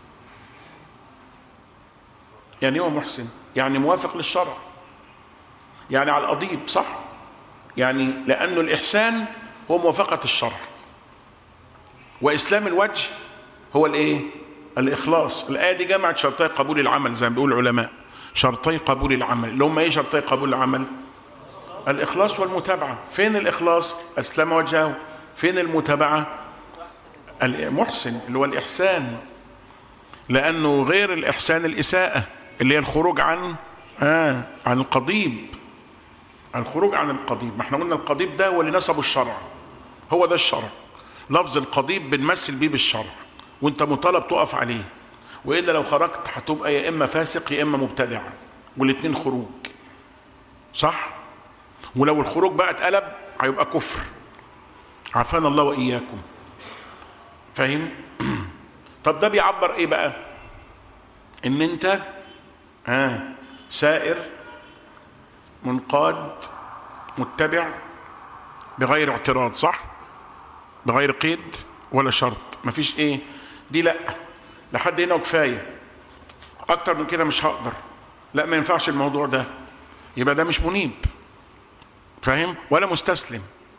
يعني هو محسن يعني موافق للشرع يعني على القضيب صح يعني لأنه الإحسان هو موافقة الشرع وإسلام الوجه هو الإيه الإخلاص الآية دي جمعت شرطي قبول العمل زي ما بيقول العلماء شرطي قبول العمل اللي هم إيه شرطي قبول العمل الإخلاص والمتابعة فين الإخلاص أسلم وجهه فين المتابعة المحسن اللي هو الإحسان لأنه غير الإحسان الإساءة اللي هي الخروج عن آه عن القضيب الخروج عن القضيب ما احنا قلنا القضيب ده هو اللي نسبه الشرع هو ده الشرع لفظ القضيب بنمثل بيه بالشرع وانت مطالب تقف عليه والا لو خرجت هتبقى يا اما فاسق يا اما مبتدع والاثنين خروج صح ولو الخروج بقى اتقلب هيبقى كفر عافانا الله واياكم فاهم طب ده بيعبر ايه بقى ان انت ها آه سائر منقاد متبع بغير اعتراض صح بغير قيد ولا شرط مفيش ايه دي لا لحد هنا وكفايه اكتر من كده مش هقدر لا ما ينفعش الموضوع ده يبقى ده مش منيب فاهم ولا مستسلم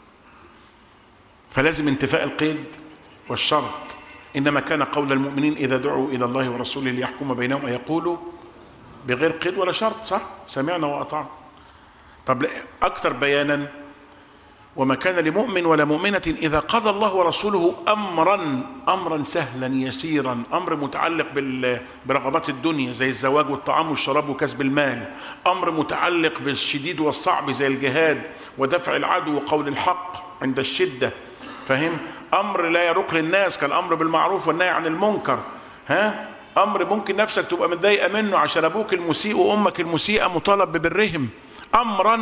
فلازم انتفاء القيد والشرط انما كان قول المؤمنين اذا دعوا الى الله ورسوله ليحكم بينهم ان يقولوا بغير قيد ولا شرط صح سمعنا واطعنا طب اكثر بيانا وما كان لمؤمن ولا مؤمنة إذا قضى الله ورسوله أمرا أمرا سهلا يسيرا أمر متعلق برغبات الدنيا زي الزواج والطعام والشراب وكسب المال أمر متعلق بالشديد والصعب زي الجهاد ودفع العدو وقول الحق عند الشدة فهم أمر لا يرق للناس كالأمر بالمعروف والنهي عن المنكر ها أمر ممكن نفسك تبقى متضايقة منه عشان أبوك المسيء وأمك المسيئة مطالب ببرهم أمرا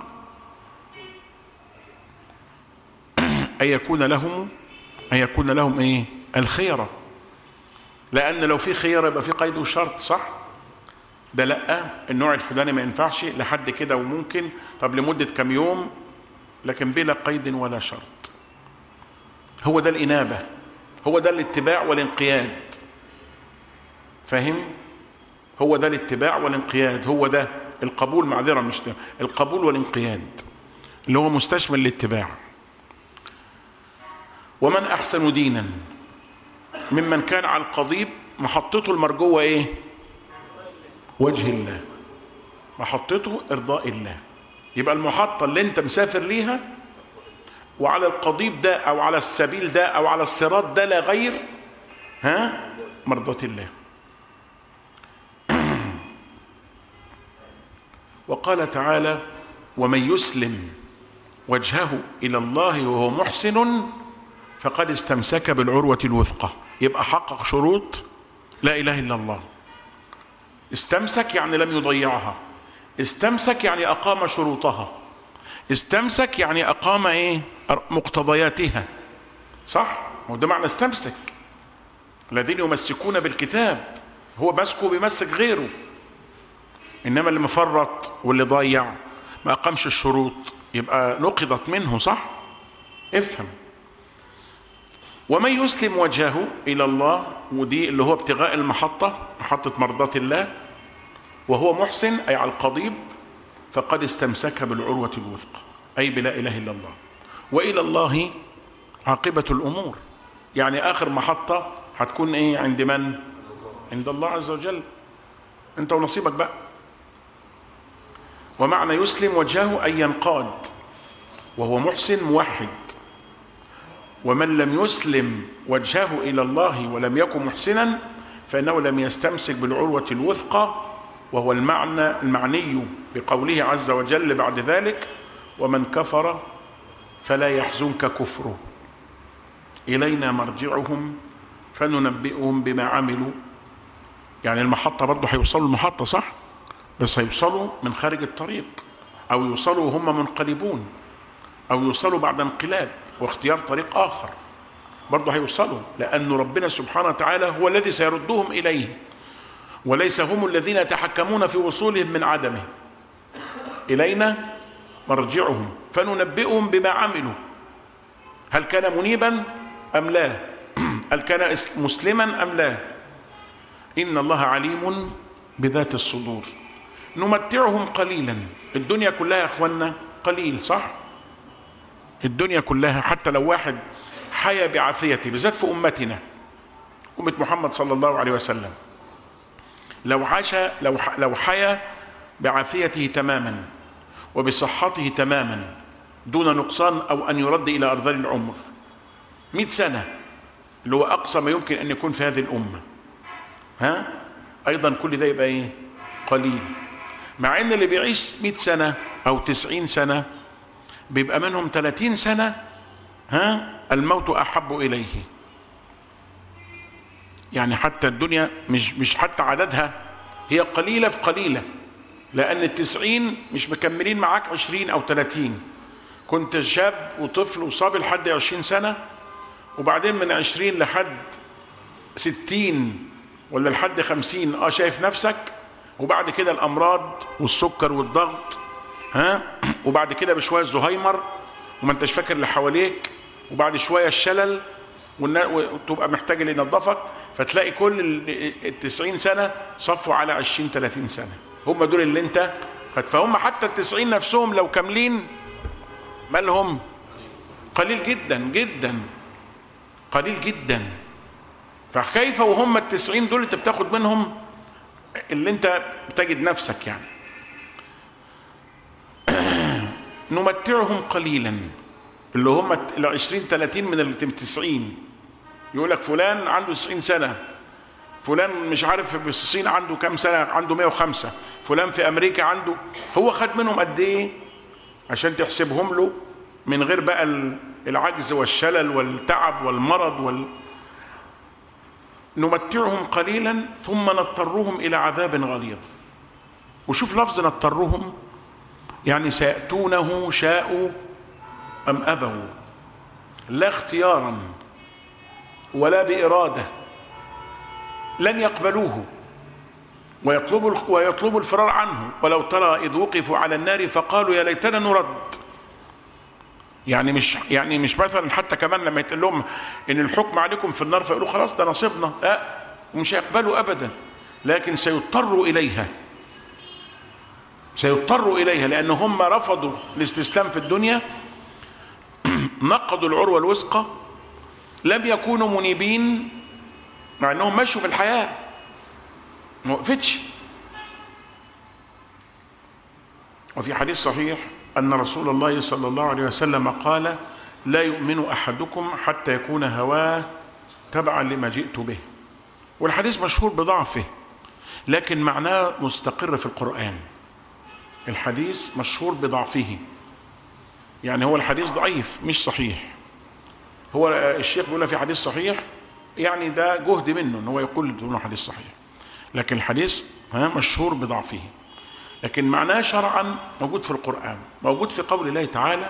أن يكون لهم أن يكون لهم إيه؟ الخيرة لأن لو في خيرة يبقى في قيد وشرط صح؟ ده لأ النوع الفلاني ما ينفعش لحد كده وممكن طب لمدة كم يوم لكن بلا قيد ولا شرط هو ده الإنابة هو ده الاتباع والانقياد فاهم؟ هو ده الاتباع والانقياد هو ده القبول معذرة مش ده القبول والانقياد اللي هو مستشمل الاتباع ومن احسن دينا ممن كان على القضيب محطته المرجوه ايه وجه الله محطته ارضاء الله يبقى المحطه اللي انت مسافر ليها وعلى القضيب ده او على السبيل ده او على الصراط ده لا غير ها مرضاة الله وقال تعالى ومن يسلم وجهه الى الله وهو محسن فقد استمسك بالعروة الوثقى يبقى حقق شروط لا إله إلا الله استمسك يعني لم يضيعها استمسك يعني أقام شروطها استمسك يعني أقام إيه مقتضياتها صح وده معنى استمسك الذين يمسكون بالكتاب هو ماسكه بيمسك غيره إنما اللي مفرط واللي ضيع ما أقامش الشروط يبقى نقضت منه صح افهم ومن يسلم وجهه الى الله ودي اللي هو ابتغاء المحطه محطه مرضاه الله وهو محسن اي على القضيب فقد استمسك بالعروه الوثقى اي بلا اله الا الله والى الله عاقبه الامور يعني اخر محطه هتكون ايه عند من عند الله عز وجل انت ونصيبك بقى ومعنى يسلم وجهه ان ينقاد وهو محسن موحد ومن لم يسلم وجهه الى الله ولم يكن محسنا فانه لم يستمسك بالعروه الوثقى وهو المعنى المعني بقوله عز وجل بعد ذلك ومن كفر فلا يحزنك كفره إلينا مرجعهم فننبئهم بما عملوا يعني المحطة برضه هيوصلوا المحطة صح بس هيوصلوا من خارج الطريق أو يوصلوا وهم منقلبون أو يوصلوا بعد انقلاب واختيار طريق آخر برضه هيوصلوا لأن ربنا سبحانه وتعالى هو الذي سيردهم إليه وليس هم الذين يتحكمون في وصولهم من عدمه إلينا مرجعهم فننبئهم بما عملوا هل كان منيبا أم لا هل كان مسلما أم لا إن الله عليم بذات الصدور نمتعهم قليلا الدنيا كلها يا أخوانا قليل صح الدنيا كلها حتى لو واحد حيا بعافيته بالذات في أمتنا أمة محمد صلى الله عليه وسلم لو عاش لو لو حيا بعافيته تماما وبصحته تماما دون نقصان او ان يرد الى ارذل العمر مئة سنه اللي هو اقصى ما يمكن ان يكون في هذه الامه ها ايضا كل ده يبقى ايه قليل مع ان اللي بيعيش مئة سنه او تسعين سنه بيبقى منهم ثلاثين سنه ها الموت احب اليه يعني حتى الدنيا مش مش حتى عددها هي قليلة في قليلة لأن التسعين مش مكملين معاك عشرين أو ثلاثين كنت شاب وطفل وصابي لحد عشرين سنة وبعدين من عشرين لحد ستين ولا لحد خمسين اه شايف نفسك وبعد كده الأمراض والسكر والضغط ها وبعد كده بشوية زهايمر وما انتش فاكر اللي حواليك وبعد شوية الشلل وتبقى محتاج اللي ينظفك فتلاقي كل التسعين سنة صفوا على عشرين ثلاثين سنة هم دول اللي انت خد فهم حتى التسعين نفسهم لو كاملين مالهم قليل جدا جدا قليل جدا فكيف وهم التسعين دول انت بتاخد منهم اللي انت بتجد نفسك يعني نمتعهم قليلا اللي هم ال 20 30 من ال 90 يقول لك فلان عنده 90 سنه فلان مش عارف في الصين عنده كام سنه عنده 105 فلان في امريكا عنده هو خد منهم قد ايه عشان تحسبهم له من غير بقى العجز والشلل والتعب والمرض وال نمتعهم قليلا ثم نضطرهم الى عذاب غليظ وشوف لفظ نضطرهم يعني سياتونه شاءوا ام ابوا لا اختيارا ولا باراده لن يقبلوه ويطلبوا ويطلبوا الفرار عنه ولو ترى اذ وقفوا على النار فقالوا يا ليتنا نرد يعني مش يعني مش مثلا حتى كمان لما يتقال لهم ان الحكم عليكم في النار فيقولوا خلاص ده نصيبنا لا ومش هيقبلوا ابدا لكن سيضطروا اليها سيضطروا اليها لان هم رفضوا الاستسلام في الدنيا نقضوا العروه الوثقى لم يكونوا منيبين مع انهم مشوا في الحياه ما وقفتش وفي حديث صحيح ان رسول الله صلى الله عليه وسلم قال لا يؤمن احدكم حتى يكون هواه تبعا لما جئت به والحديث مشهور بضعفه لكن معناه مستقر في القران الحديث مشهور بضعفه يعني هو الحديث ضعيف مش صحيح هو الشيخ بيقول في حديث صحيح يعني ده جهد منه ان هو يقول انه حديث صحيح لكن الحديث ها مشهور بضعفه لكن معناه شرعا موجود في القرآن موجود في قول الله تعالى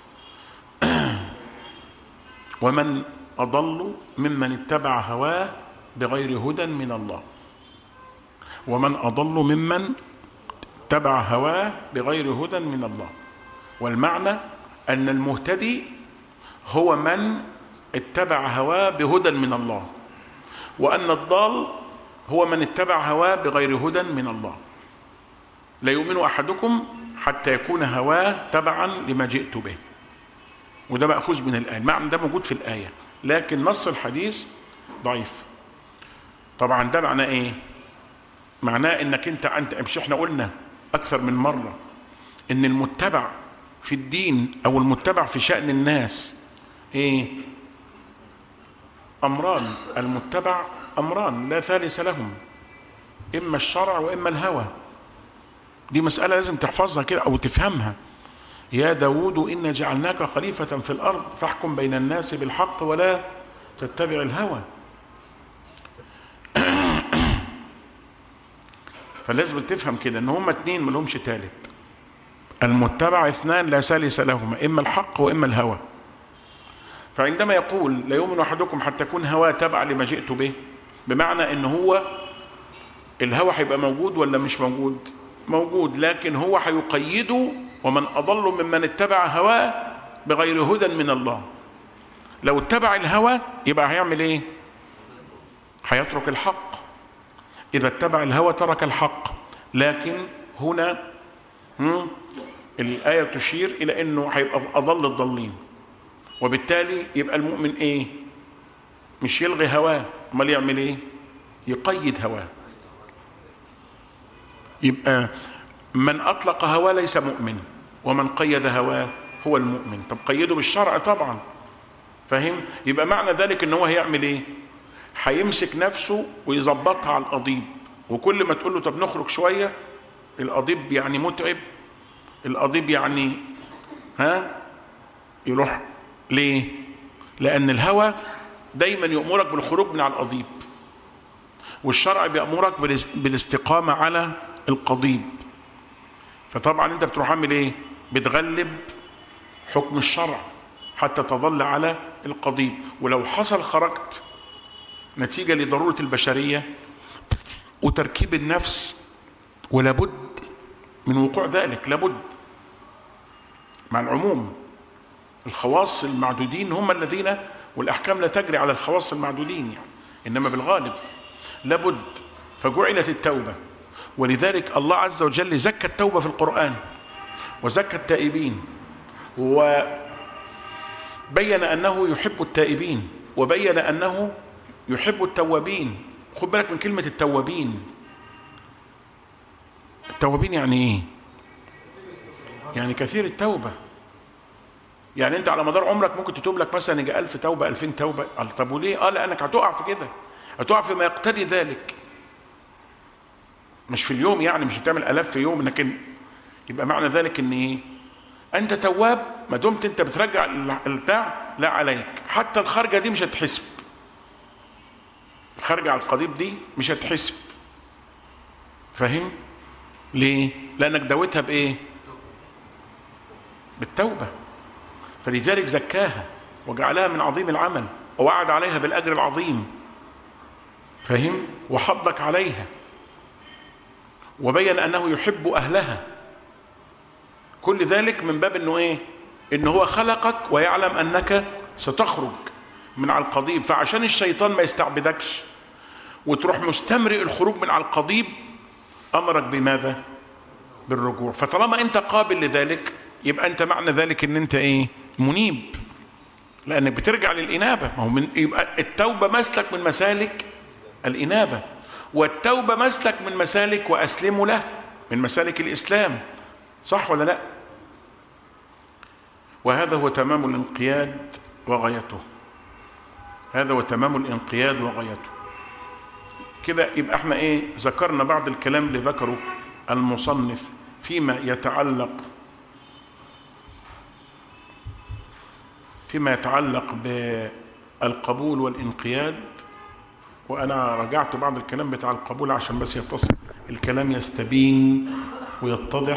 ومن أضل ممن اتبع هواه بغير هدى من الله ومن أضل ممن اتبع هواه بغير هدى من الله والمعنى أن المهتدي هو من اتبع هواه بهدى من الله وأن الضال هو من اتبع هواه بغير هدى من الله لا يؤمن أحدكم حتى يكون هواه تبعا لما جئت به وده مأخوذ من الآية المعنى ده موجود في الآية لكن نص الحديث ضعيف طبعا ده معناه ايه معناه انك انت انت مش احنا قلنا اكثر من مره ان المتبع في الدين او المتبع في شان الناس ايه امران المتبع امران لا ثالث لهم اما الشرع واما الهوى دي مسألة لازم تحفظها كده أو تفهمها يا داود إنا جعلناك خليفة في الأرض فاحكم بين الناس بالحق ولا تتبع الهوى فلازم تفهم كده ان هما اتنين ملهمش تالت المتبع اثنان لا ثالث لهما اما الحق واما الهوى فعندما يقول لا يؤمن احدكم حتى يكون هواه تبع لما جئت به بمعنى ان هو الهوى هيبقى موجود ولا مش موجود موجود لكن هو هيقيده ومن اضل ممن اتبع هواه بغير هدى من الله لو اتبع الهوى يبقى هيعمل ايه هيترك الحق اذا اتبع الهوى ترك الحق لكن هنا هم الايه تشير الى انه هيبقى اضل الضالين وبالتالي يبقى المؤمن ايه مش يلغي هواه امال يعمل ايه يقيد هواه يبقى من اطلق هواه ليس مؤمن ومن قيد هواه هو المؤمن طب قيده بالشرع طبعا فاهم يبقى معنى ذلك ان هو هيعمل ايه هيمسك نفسه ويظبطها على القضيب وكل ما تقول له طب نخرج شويه القضيب يعني متعب القضيب يعني ها يروح ليه لان الهوى دايما يامرك بالخروج من على القضيب والشرع بيامرك بالاستقامه على القضيب فطبعا انت بتروح عامل ايه بتغلب حكم الشرع حتى تظل على القضيب ولو حصل خرجت نتيجه لضروره البشريه وتركيب النفس ولابد من وقوع ذلك لابد مع العموم الخواص المعدودين هم الذين والاحكام لا تجري على الخواص المعدودين يعني انما بالغالب لابد فجعلت التوبه ولذلك الله عز وجل زكى التوبه في القران وزكى التائبين وبين انه يحب التائبين وبين انه يحب التوابين خد بالك من كلمه التوابين التوابين يعني ايه يعني كثير التوبه يعني انت على مدار عمرك ممكن تتوب لك مثلا يجي 1000 توبه 2000 توبه قال طب وليه؟ اه لانك هتقع في كده هتقع فيما يقتضي ذلك مش في اليوم يعني مش هتعمل الاف في يوم لكن يبقى معنى ذلك ان ايه؟ انت تواب ما دمت انت بترجع البتاع لا عليك حتى الخرجه دي مش هتحسب الخرجه على القضيب دي مش هتحسب فاهم؟ ليه؟ لانك دويتها بايه؟ بالتوبه فلذلك زكاها وجعلها من عظيم العمل ووعد عليها بالاجر العظيم فهم وحضك عليها وبين انه يحب اهلها كل ذلك من باب انه ايه ان هو خلقك ويعلم انك ستخرج من على القضيب فعشان الشيطان ما يستعبدكش وتروح مستمرئ الخروج من على القضيب امرك بماذا بالرجوع فطالما انت قابل لذلك يبقى انت معنى ذلك ان انت ايه منيب لانك بترجع للانابه ما هو من يبقى التوبه مسلك من مسالك الانابه والتوبه مسلك من مسالك واسلموا له من مسالك الاسلام صح ولا لا وهذا هو تمام الانقياد وغايته هذا هو تمام الانقياد وغايته كده يبقى احنا ايه ذكرنا بعض الكلام اللي ذكره المصنف فيما يتعلق فيما يتعلق بالقبول والانقياد وانا رجعت بعض الكلام بتاع القبول عشان بس يتصل الكلام يستبين ويتضح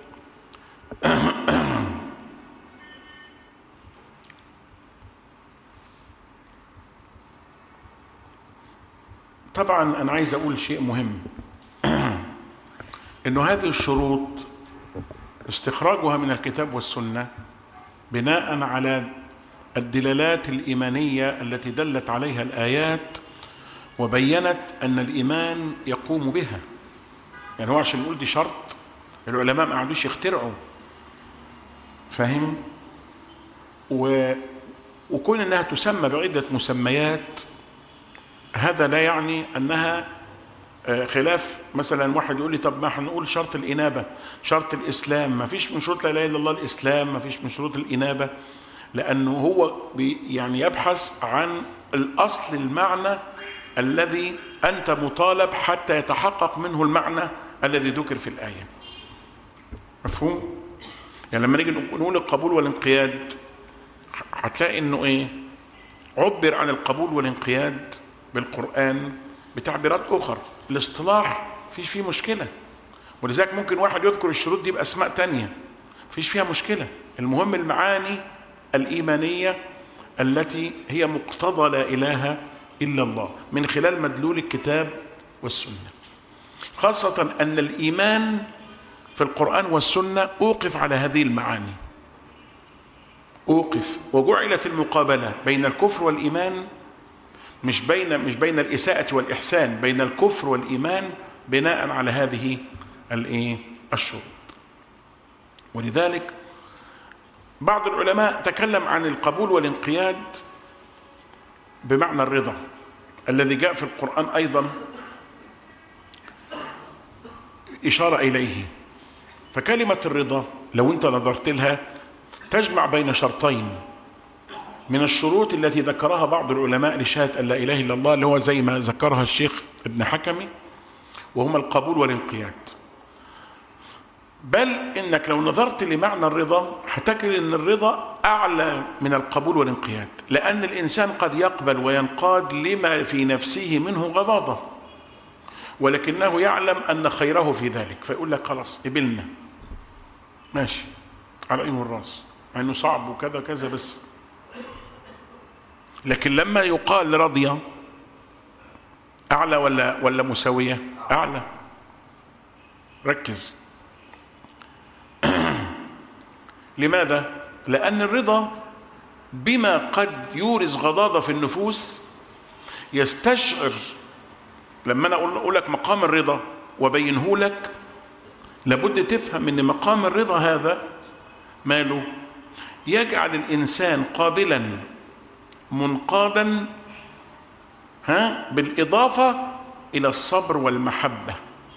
طبعا انا عايز اقول شيء مهم انه هذه الشروط استخراجها من الكتاب والسنه بناء على الدلالات الايمانيه التي دلت عليها الايات وبينت ان الايمان يقوم بها يعني هو عشان يقول دي شرط العلماء ما قعدوش يخترعوا فاهم و وكون انها تسمى بعده مسميات هذا لا يعني انها خلاف مثلا واحد يقول لي طب ما هنقول شرط الانابه شرط الاسلام ما فيش من شروط لا اله الا الله الاسلام ما فيش من شروط الانابه لانه هو بي يعني يبحث عن الاصل المعنى الذي انت مطالب حتى يتحقق منه المعنى الذي ذكر في الايه مفهوم يعني لما نيجي نقول القبول والانقياد هتلاقي انه ايه عبر عن القبول والانقياد بالقرآن بتعبيرات أخرى الاصطلاح فيش فيه مشكلة ولذلك ممكن واحد يذكر الشروط دي بأسماء تانية فيش فيها مشكلة المهم المعاني الإيمانية التي هي مقتضى لا إله إلا الله من خلال مدلول الكتاب والسنة خاصة أن الإيمان في القرآن والسنة أوقف على هذه المعاني أوقف وجعلت المقابلة بين الكفر والإيمان مش بين مش بين الإساءة والإحسان بين الكفر والإيمان بناء على هذه الإيه الشروط ولذلك بعض العلماء تكلم عن القبول والانقياد بمعنى الرضا الذي جاء في القرآن أيضا إشارة إليه فكلمة الرضا لو أنت نظرت لها تجمع بين شرطين من الشروط التي ذكرها بعض العلماء لشهادة أن لا إله إلا الله اللي هو زي ما ذكرها الشيخ ابن حكمي وهما القبول والانقياد بل إنك لو نظرت لمعنى الرضا هتجد أن الرضا أعلى من القبول والانقياد لأن الإنسان قد يقبل وينقاد لما في نفسه منه غضاضة ولكنه يعلم أن خيره في ذلك فيقول لك خلاص قبلنا ماشي على عين والراس مع انه صعب وكذا كذا بس لكن لما يقال رضي اعلى ولا ولا مساويه اعلى ركز لماذا لان الرضا بما قد يورث غضاضه في النفوس يستشعر لما انا اقول لك مقام الرضا وبينه لك لابد تفهم ان مقام الرضا هذا ماله يجعل الانسان قابلا منقادا ها بالاضافه الى الصبر والمحبه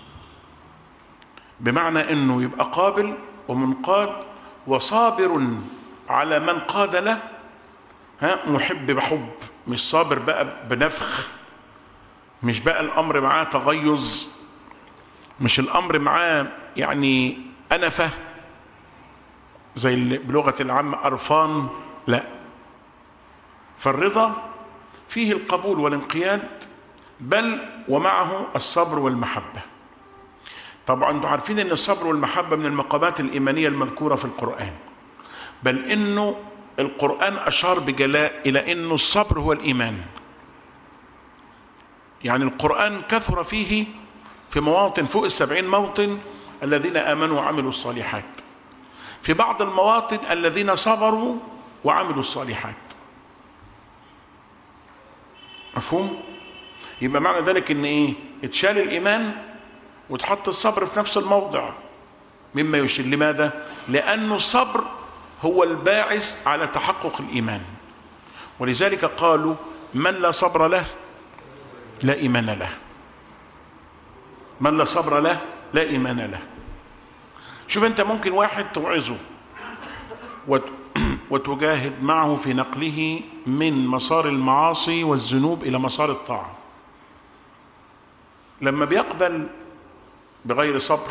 بمعنى انه يبقى قابل ومنقاد وصابر على من قاد له ها محب بحب مش صابر بقى بنفخ مش بقى الامر معاه تغيظ مش الامر معاه يعني انفه زي اللي بلغه العامه قرفان لا فالرضا فيه القبول والانقياد بل ومعه الصبر والمحبه طبعا انتم عارفين ان الصبر والمحبه من المقامات الايمانيه المذكوره في القران بل انه القران اشار بجلاء الى انه الصبر هو الايمان يعني القران كثر فيه في مواطن فوق السبعين موطن الذين امنوا وعملوا الصالحات في بعض المواطن الذين صبروا وعملوا الصالحات مفهوم يبقى معنى ذلك ان ايه اتشال الايمان وتحط الصبر في نفس الموضع مما يشير لماذا لأن الصبر هو الباعث على تحقق الإيمان ولذلك قالوا من لا صبر له لا إيمان له من لا صبر له لا إيمان له شوف أنت ممكن واحد توعظه وتجاهد معه في نقله من مسار المعاصي والذنوب إلى مسار الطاعة لما بيقبل بغير صبر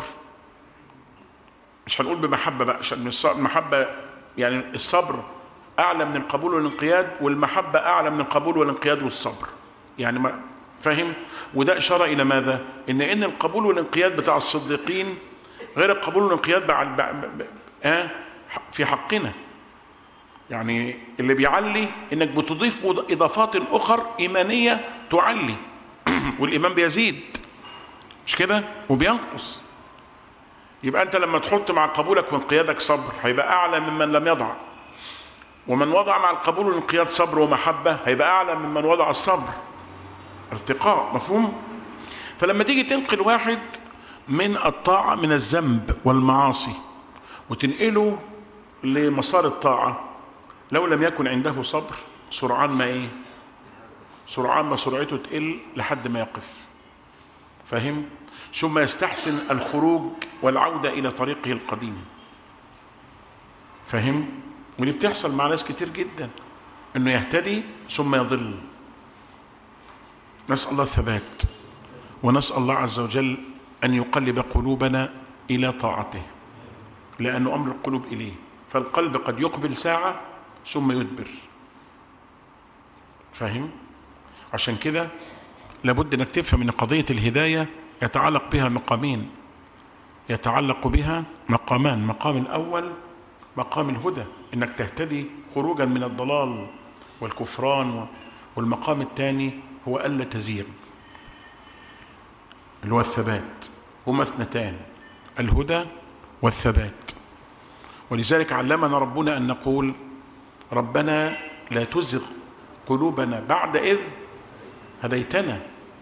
مش هنقول بمحبة بقى عشان المحبة يعني الصبر أعلى من القبول والانقياد والمحبة أعلى من القبول والانقياد والصبر يعني ما فاهم وده إشارة إلى ماذا إن إن القبول والانقياد بتاع الصديقين غير القبول والانقياد بع... آه في حقنا يعني اللي بيعلي انك بتضيف اضافات اخر ايمانيه تعلي والايمان بيزيد مش كده وبينقص يبقى انت لما تحط مع قبولك وانقيادك صبر هيبقى اعلى ممن لم يضع ومن وضع مع القبول والانقياد صبر ومحبه هيبقى اعلى ممن وضع الصبر ارتقاء مفهوم فلما تيجي تنقل واحد من الطاعه من الذنب والمعاصي وتنقله لمسار الطاعه لو لم يكن عنده صبر سرعان ما ايه سرعان ما سرعته تقل لحد ما يقف فاهم ثم يستحسن الخروج والعودة إلى طريقه القديم فاهم ودي بتحصل مع ناس كتير جدا انه يهتدي ثم يضل نسأل الله الثبات ونسأل الله عز وجل أن يقلب قلوبنا إلى طاعته لأنه أمر القلوب إليه فالقلب قد يقبل ساعة ثم يدبر فاهم؟ عشان كده لابد انك تفهم ان قضية الهداية يتعلق بها مقامين يتعلق بها مقامان مقام الأول مقام الهدى انك تهتدي خروجا من الضلال والكفران والمقام الثاني هو ألا تزيغ اللي هو الثبات هما اثنتان الهدى والثبات ولذلك علمنا ربنا أن نقول ربنا لا تزغ قلوبنا بعد إذ هديتنا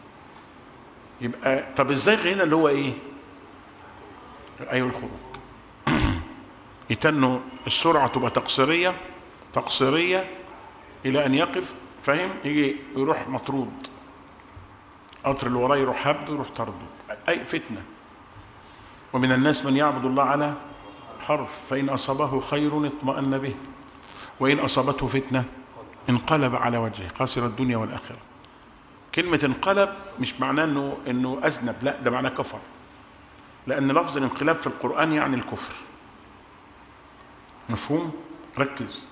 يبقى طب الزيغ هنا اللي هو ايه ايوه الخروج يتنوا السرعه تبقى تقصيريه تقصيريه الى ان يقف فاهم يجي يروح مطرود قطر اللي وراه يروح هبده يروح طرده اي فتنه ومن الناس من يعبد الله على حرف فان اصابه خير اطمأن به وان اصابته فتنه انقلب على وجهه خسر الدنيا والاخره كلمة انقلب مش معناه انه انه اذنب لا ده معناه كفر لان لفظ الانقلاب في القرآن يعني الكفر مفهوم ركز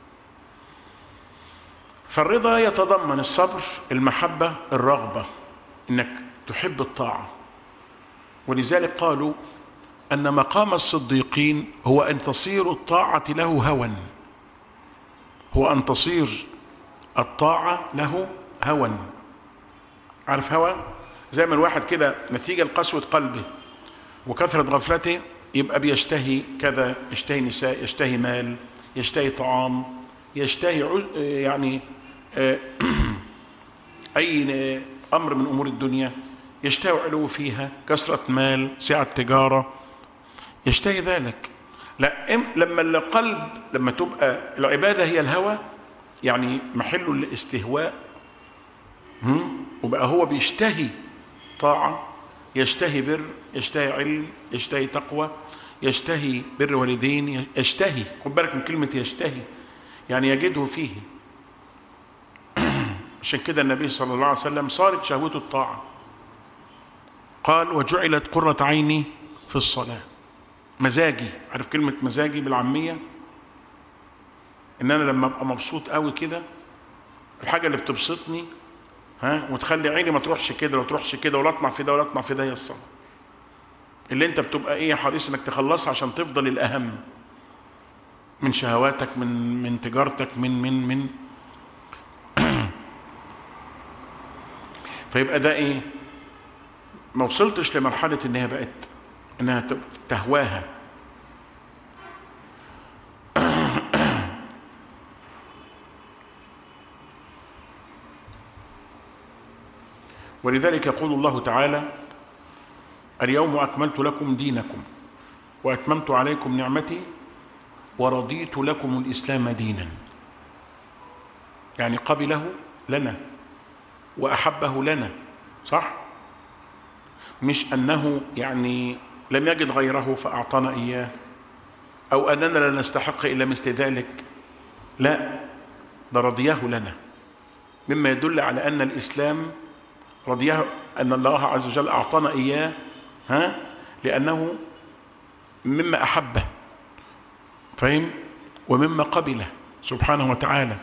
فالرضا يتضمن الصبر المحبة الرغبة انك تحب الطاعة ولذلك قالوا ان مقام الصديقين هو ان تصير الطاعة له هوى هو ان تصير الطاعة له هوى عارف هوى زي ما الواحد كده نتيجة لقسوة قلبه وكثرة غفلته يبقى بيشتهي كذا يشتهي نساء يشتهي مال يشتهي طعام يشتهي يعني أي أمر من أمور الدنيا يشتهي علو فيها كثرة مال سعة تجارة يشتهي ذلك لا لما القلب لما تبقى العبادة هي الهوى يعني محل الاستهواء وبقى هو بيشتهي طاعة يشتهي بر يشتهي علم يشتهي تقوى يشتهي بر والدين يشتهي خد بالك من كلمة يشتهي يعني يجده فيه عشان كده النبي صلى الله عليه وسلم صارت شهوته الطاعة قال وجعلت قرة عيني في الصلاة مزاجي عارف كلمة مزاجي بالعامية ان انا لما ابقى مبسوط قوي كده الحاجة اللي بتبسطني ها وتخلي عيني ما تروحش كده ولا تروحش كده ولا اطمع في ده ولا اطمع في ده هي الصلاه اللي انت بتبقى ايه حريص انك تخلصها عشان تفضل الاهم من شهواتك من من تجارتك من من من فيبقى ده ايه ما وصلتش لمرحله ان هي بقت انها تهواها ولذلك يقول الله تعالى اليوم اكملت لكم دينكم واتممت عليكم نعمتي ورضيت لكم الاسلام دينا يعني قبله لنا واحبه لنا صح مش انه يعني لم يجد غيره فاعطانا اياه او اننا لا نستحق الا مثل ذلك لا ده رضيه لنا مما يدل على ان الاسلام رضيه أن الله عز وجل أعطانا إياه ها لأنه مما أحبه فهم ومما قبله سبحانه وتعالى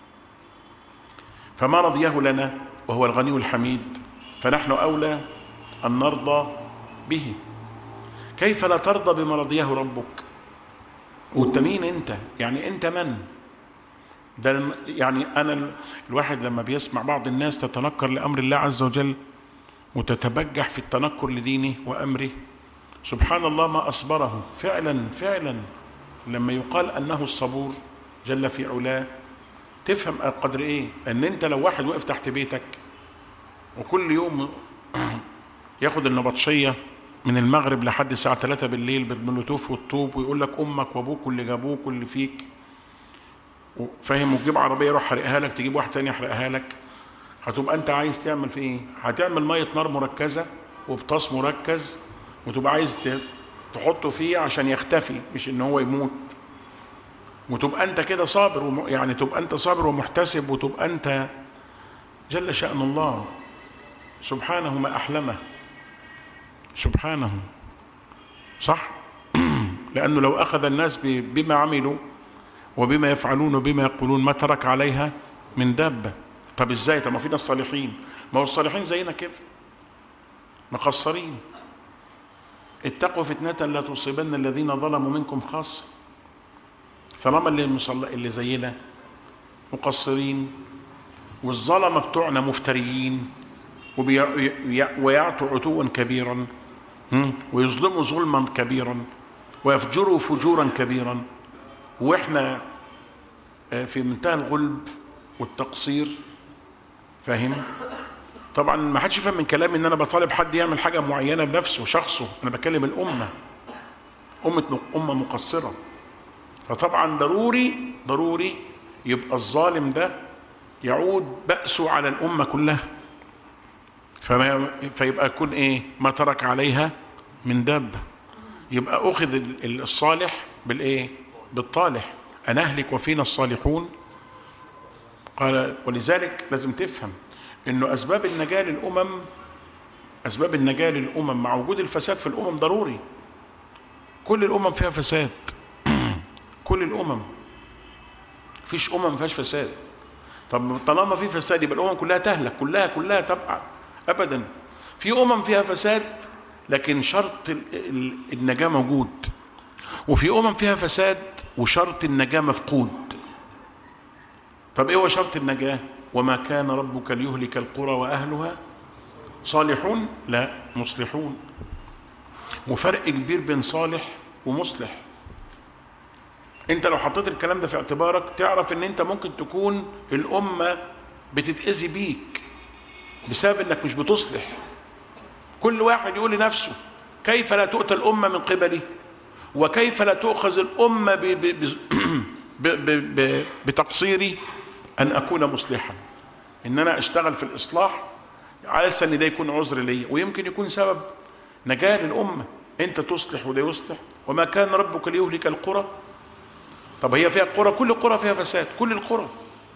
فما رضيه لنا وهو الغني الحميد فنحن أولى أن نرضى به كيف لا ترضى بما رضيه ربك وانت مين انت يعني انت من ده يعني انا الواحد لما بيسمع بعض الناس تتنكر لامر الله عز وجل وتتبجح في التنكر لدينه وامره سبحان الله ما اصبره فعلا فعلا لما يقال انه الصبور جل في علاه تفهم قدر ايه ان انت لو واحد وقف تحت بيتك وكل يوم ياخد النبطشيه من المغرب لحد الساعه 3 بالليل بالملوتوف والطوب ويقول لك امك وابوك واللي جابوك واللي فيك فاهم وتجيب عربيه يروح حرقها لك تجيب واحد تاني يحرقها لك هتبقى انت عايز تعمل في ايه هتعمل ميه نار مركزه وبطاس مركز وتبقى عايز تحطه فيه عشان يختفي مش ان هو يموت وتبقى انت كده صابر وم... يعني تبقى انت صابر ومحتسب وتبقى انت جل شأن الله سبحانه ما أحلمه سبحانه صح لأنه لو أخذ الناس ب- بما عملوا وبما يفعلون وبما يقولون ما ترك عليها من دابة طب ازاي طب ما في ناس صالحين ما هو الصالحين زينا كده مقصرين اتقوا فتنة لا تصيبن الذين ظلموا منكم خاصة طالما اللي مصل... اللي زينا مقصرين والظلمة بتوعنا مفتريين وبي... ي- ويعتوا عتوا كبيرا م? ويظلموا ظلما كبيرا ويفجروا فجورا كبيرا واحنا آه، في منتهى الغلب والتقصير فاهم طبعا ما حدش يفهم من كلامي ان انا بطالب حد يعمل حاجه معينه بنفسه شخصه انا بكلم الامه امه امه مقصره فطبعا ضروري ضروري يبقى الظالم ده يعود بأسه على الأمة كلها فما فيبقى يكون إيه ما ترك عليها من دابة يبقى أخذ ال- الصالح بالإيه بالطالح أنهلك وفينا الصالحون قال ولذلك لازم تفهم انه اسباب النجاه للامم اسباب النجاه للامم مع وجود الفساد في الامم ضروري كل الامم فيها فساد كل الامم مفيش امم ما فيهاش فساد طب طالما في فساد يبقى الامم كلها تهلك كلها كلها تبقى ابدا في امم فيها فساد لكن شرط ال- ال- النجاه موجود وفي امم فيها فساد وشرط النجاه مفقود طب ايه هو شرط النجاه وما كان ربك ليهلك القرى واهلها صالحون لا مصلحون وفرق كبير بين صالح ومصلح انت لو حطيت الكلام ده في اعتبارك تعرف ان انت ممكن تكون الامه بتتاذي بيك بسبب انك مش بتصلح كل واحد يقول لنفسه كيف لا تؤتى الامه من قبلي وكيف لا تؤخذ الامه ب ب ب ب ب ب بتقصيري ان اكون مصلحا ان انا اشتغل في الاصلاح على اساس ان ده يكون عذر ليا ويمكن يكون سبب نجاه للامه انت تصلح وده يصلح وما كان ربك ليهلك القرى طب هي فيها قرى كل قرى فيها فساد كل القرى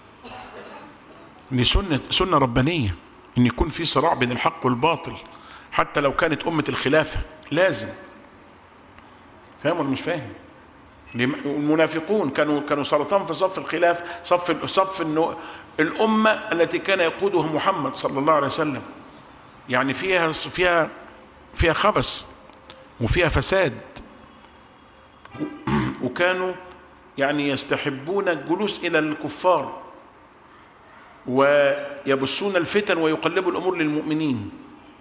دي سنة سنة ربانية إن يكون في صراع بين الحق والباطل حتى لو كانت أمة الخلافة لازم فاهم ولا مش فاهم؟ لم- المنافقون كانوا كانوا سرطان في صف الخلاف صف صف انه الامه التي كان يقودها محمد صلى الله عليه وسلم يعني فيها فيها فيها خبث وفيها فساد وكانوا يعني يستحبون الجلوس الى الكفار ويبثون الفتن ويقلبوا الامور للمؤمنين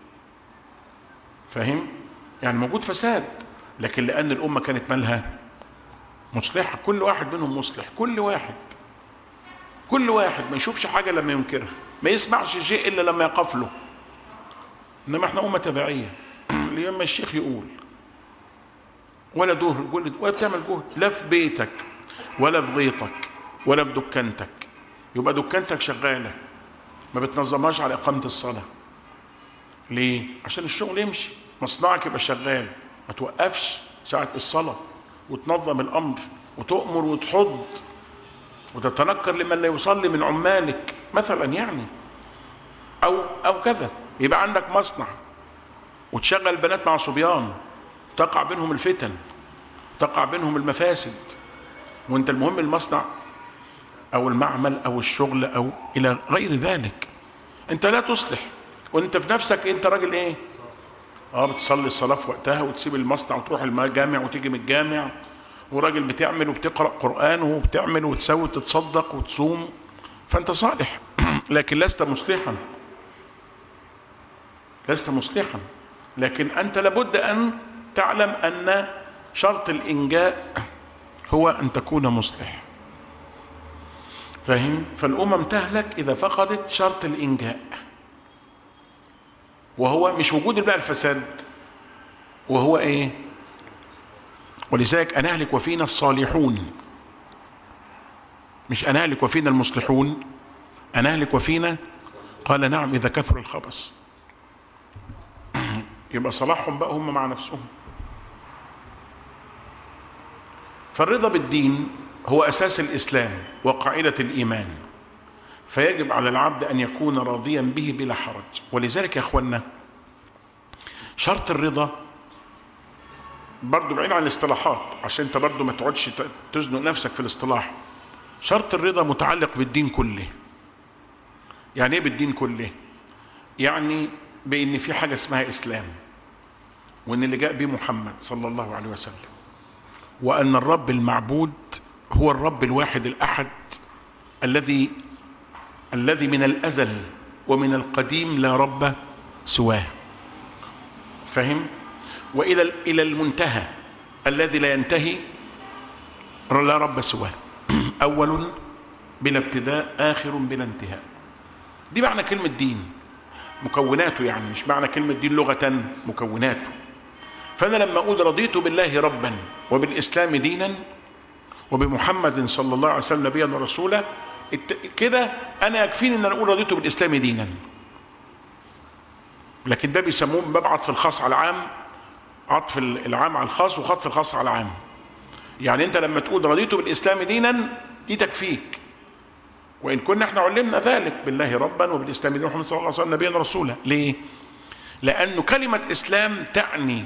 فاهم يعني موجود فساد لكن لان الامه كانت مالها مصلحه كل واحد منهم مصلح كل واحد كل واحد ما يشوفش حاجه لما ينكرها ما يسمعش شيء الا لما يقف له انما احنا امه تبعيه لما الشيخ يقول ولا دهر ولا ولا بتعمل جهد لا في بيتك ولا في غيطك ولا في دكانتك يبقى دكانتك شغاله ما بتنظمهاش على اقامه الصلاه ليه عشان الشغل يمشي مصنعك يبقى شغال ما توقفش ساعه الصلاه وتنظم الامر وتؤمر وتحض وتتنكر لمن لا يصلي من عمالك مثلا يعني او او كذا يبقى عندك مصنع وتشغل بنات مع صبيان تقع بينهم الفتن تقع بينهم المفاسد وانت المهم المصنع او المعمل او الشغل او الى غير ذلك انت لا تصلح وانت في نفسك انت راجل ايه اه بتصلي الصلاه في وقتها وتسيب المصنع وتروح الجامع وتيجي من الجامع وراجل بتعمل وبتقرا قران وبتعمل وتسوي وتتصدق وتصوم فانت صالح لكن لست مصلحا لست مصلحا لكن انت لابد ان تعلم ان شرط الانجاء هو ان تكون مصلح فاهم فالامم تهلك اذا فقدت شرط الانجاء وهو مش وجود بقى الفساد وهو ايه ولذلك أنهلك وفينا الصالحون مش أنهلك وفينا المصلحون أنهلك وفينا قال نعم إذا كثر الخبث يبقى صلاحهم بقى هم مع نفسهم فالرضا بالدين هو أساس الإسلام وقاعدة الإيمان فيجب على العبد أن يكون راضيا به بلا حرج ولذلك يا أخوانا شرط الرضا برضو بعيد عن الاصطلاحات عشان انت برضو ما تقعدش ت- تزنق نفسك في الاصطلاح شرط الرضا متعلق بالدين كله يعني ايه بالدين كله يعني بان في حاجه اسمها اسلام وان اللي جاء به محمد صلى الله عليه وسلم وان الرب المعبود هو الرب الواحد الاحد الذي الذي من الازل ومن القديم لا رب سواه فهم والى الى المنتهى الذي لا ينتهي لا رب سواه اول بلا ابتداء اخر بلا انتهاء دي معنى كلمه دين مكوناته يعني مش معنى كلمه دين لغه مكوناته فانا لما اقول رضيت بالله ربا وبالاسلام دينا وبمحمد صلى الله عليه وسلم نبيا ورسولا الت- كده انا يكفيني ان انا اقول رضيت بالاسلام دينا لكن ده بيسموه من باب عطف الخاص على العام عطف العام على الخاص وخطف الخاص على العام يعني انت لما تقول رضيت بالاسلام دينا دي تكفيك وان كنا احنا علمنا ذلك بالله ربا وبالاسلام دينا محمد صلى الله عليه وسلم نبيا ورسولا ليه لانه كلمه اسلام تعني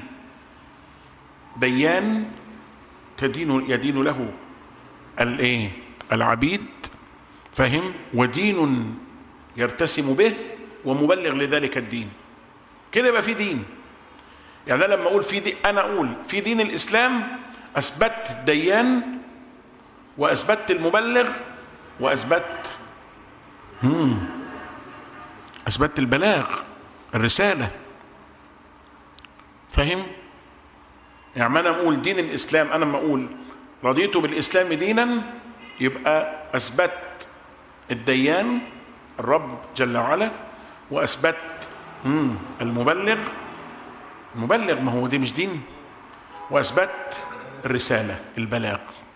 ديان تدين يدين له الايه العبيد فهم ودين يرتسم به ومبلغ لذلك الدين كده يبقى في دين يعني أنا لما اقول في دين انا اقول في دين الاسلام اثبتت الديان واثبتت المبلغ واثبتت مم. اثبتت البلاغ الرساله فهم يعني ما انا اقول دين الاسلام انا لما اقول رضيت بالاسلام دينا يبقى اثبت الديان الرب جل وعلا واثبت مم، المبلغ المبلغ ما هو دي مش دين واثبت الرساله البلاغ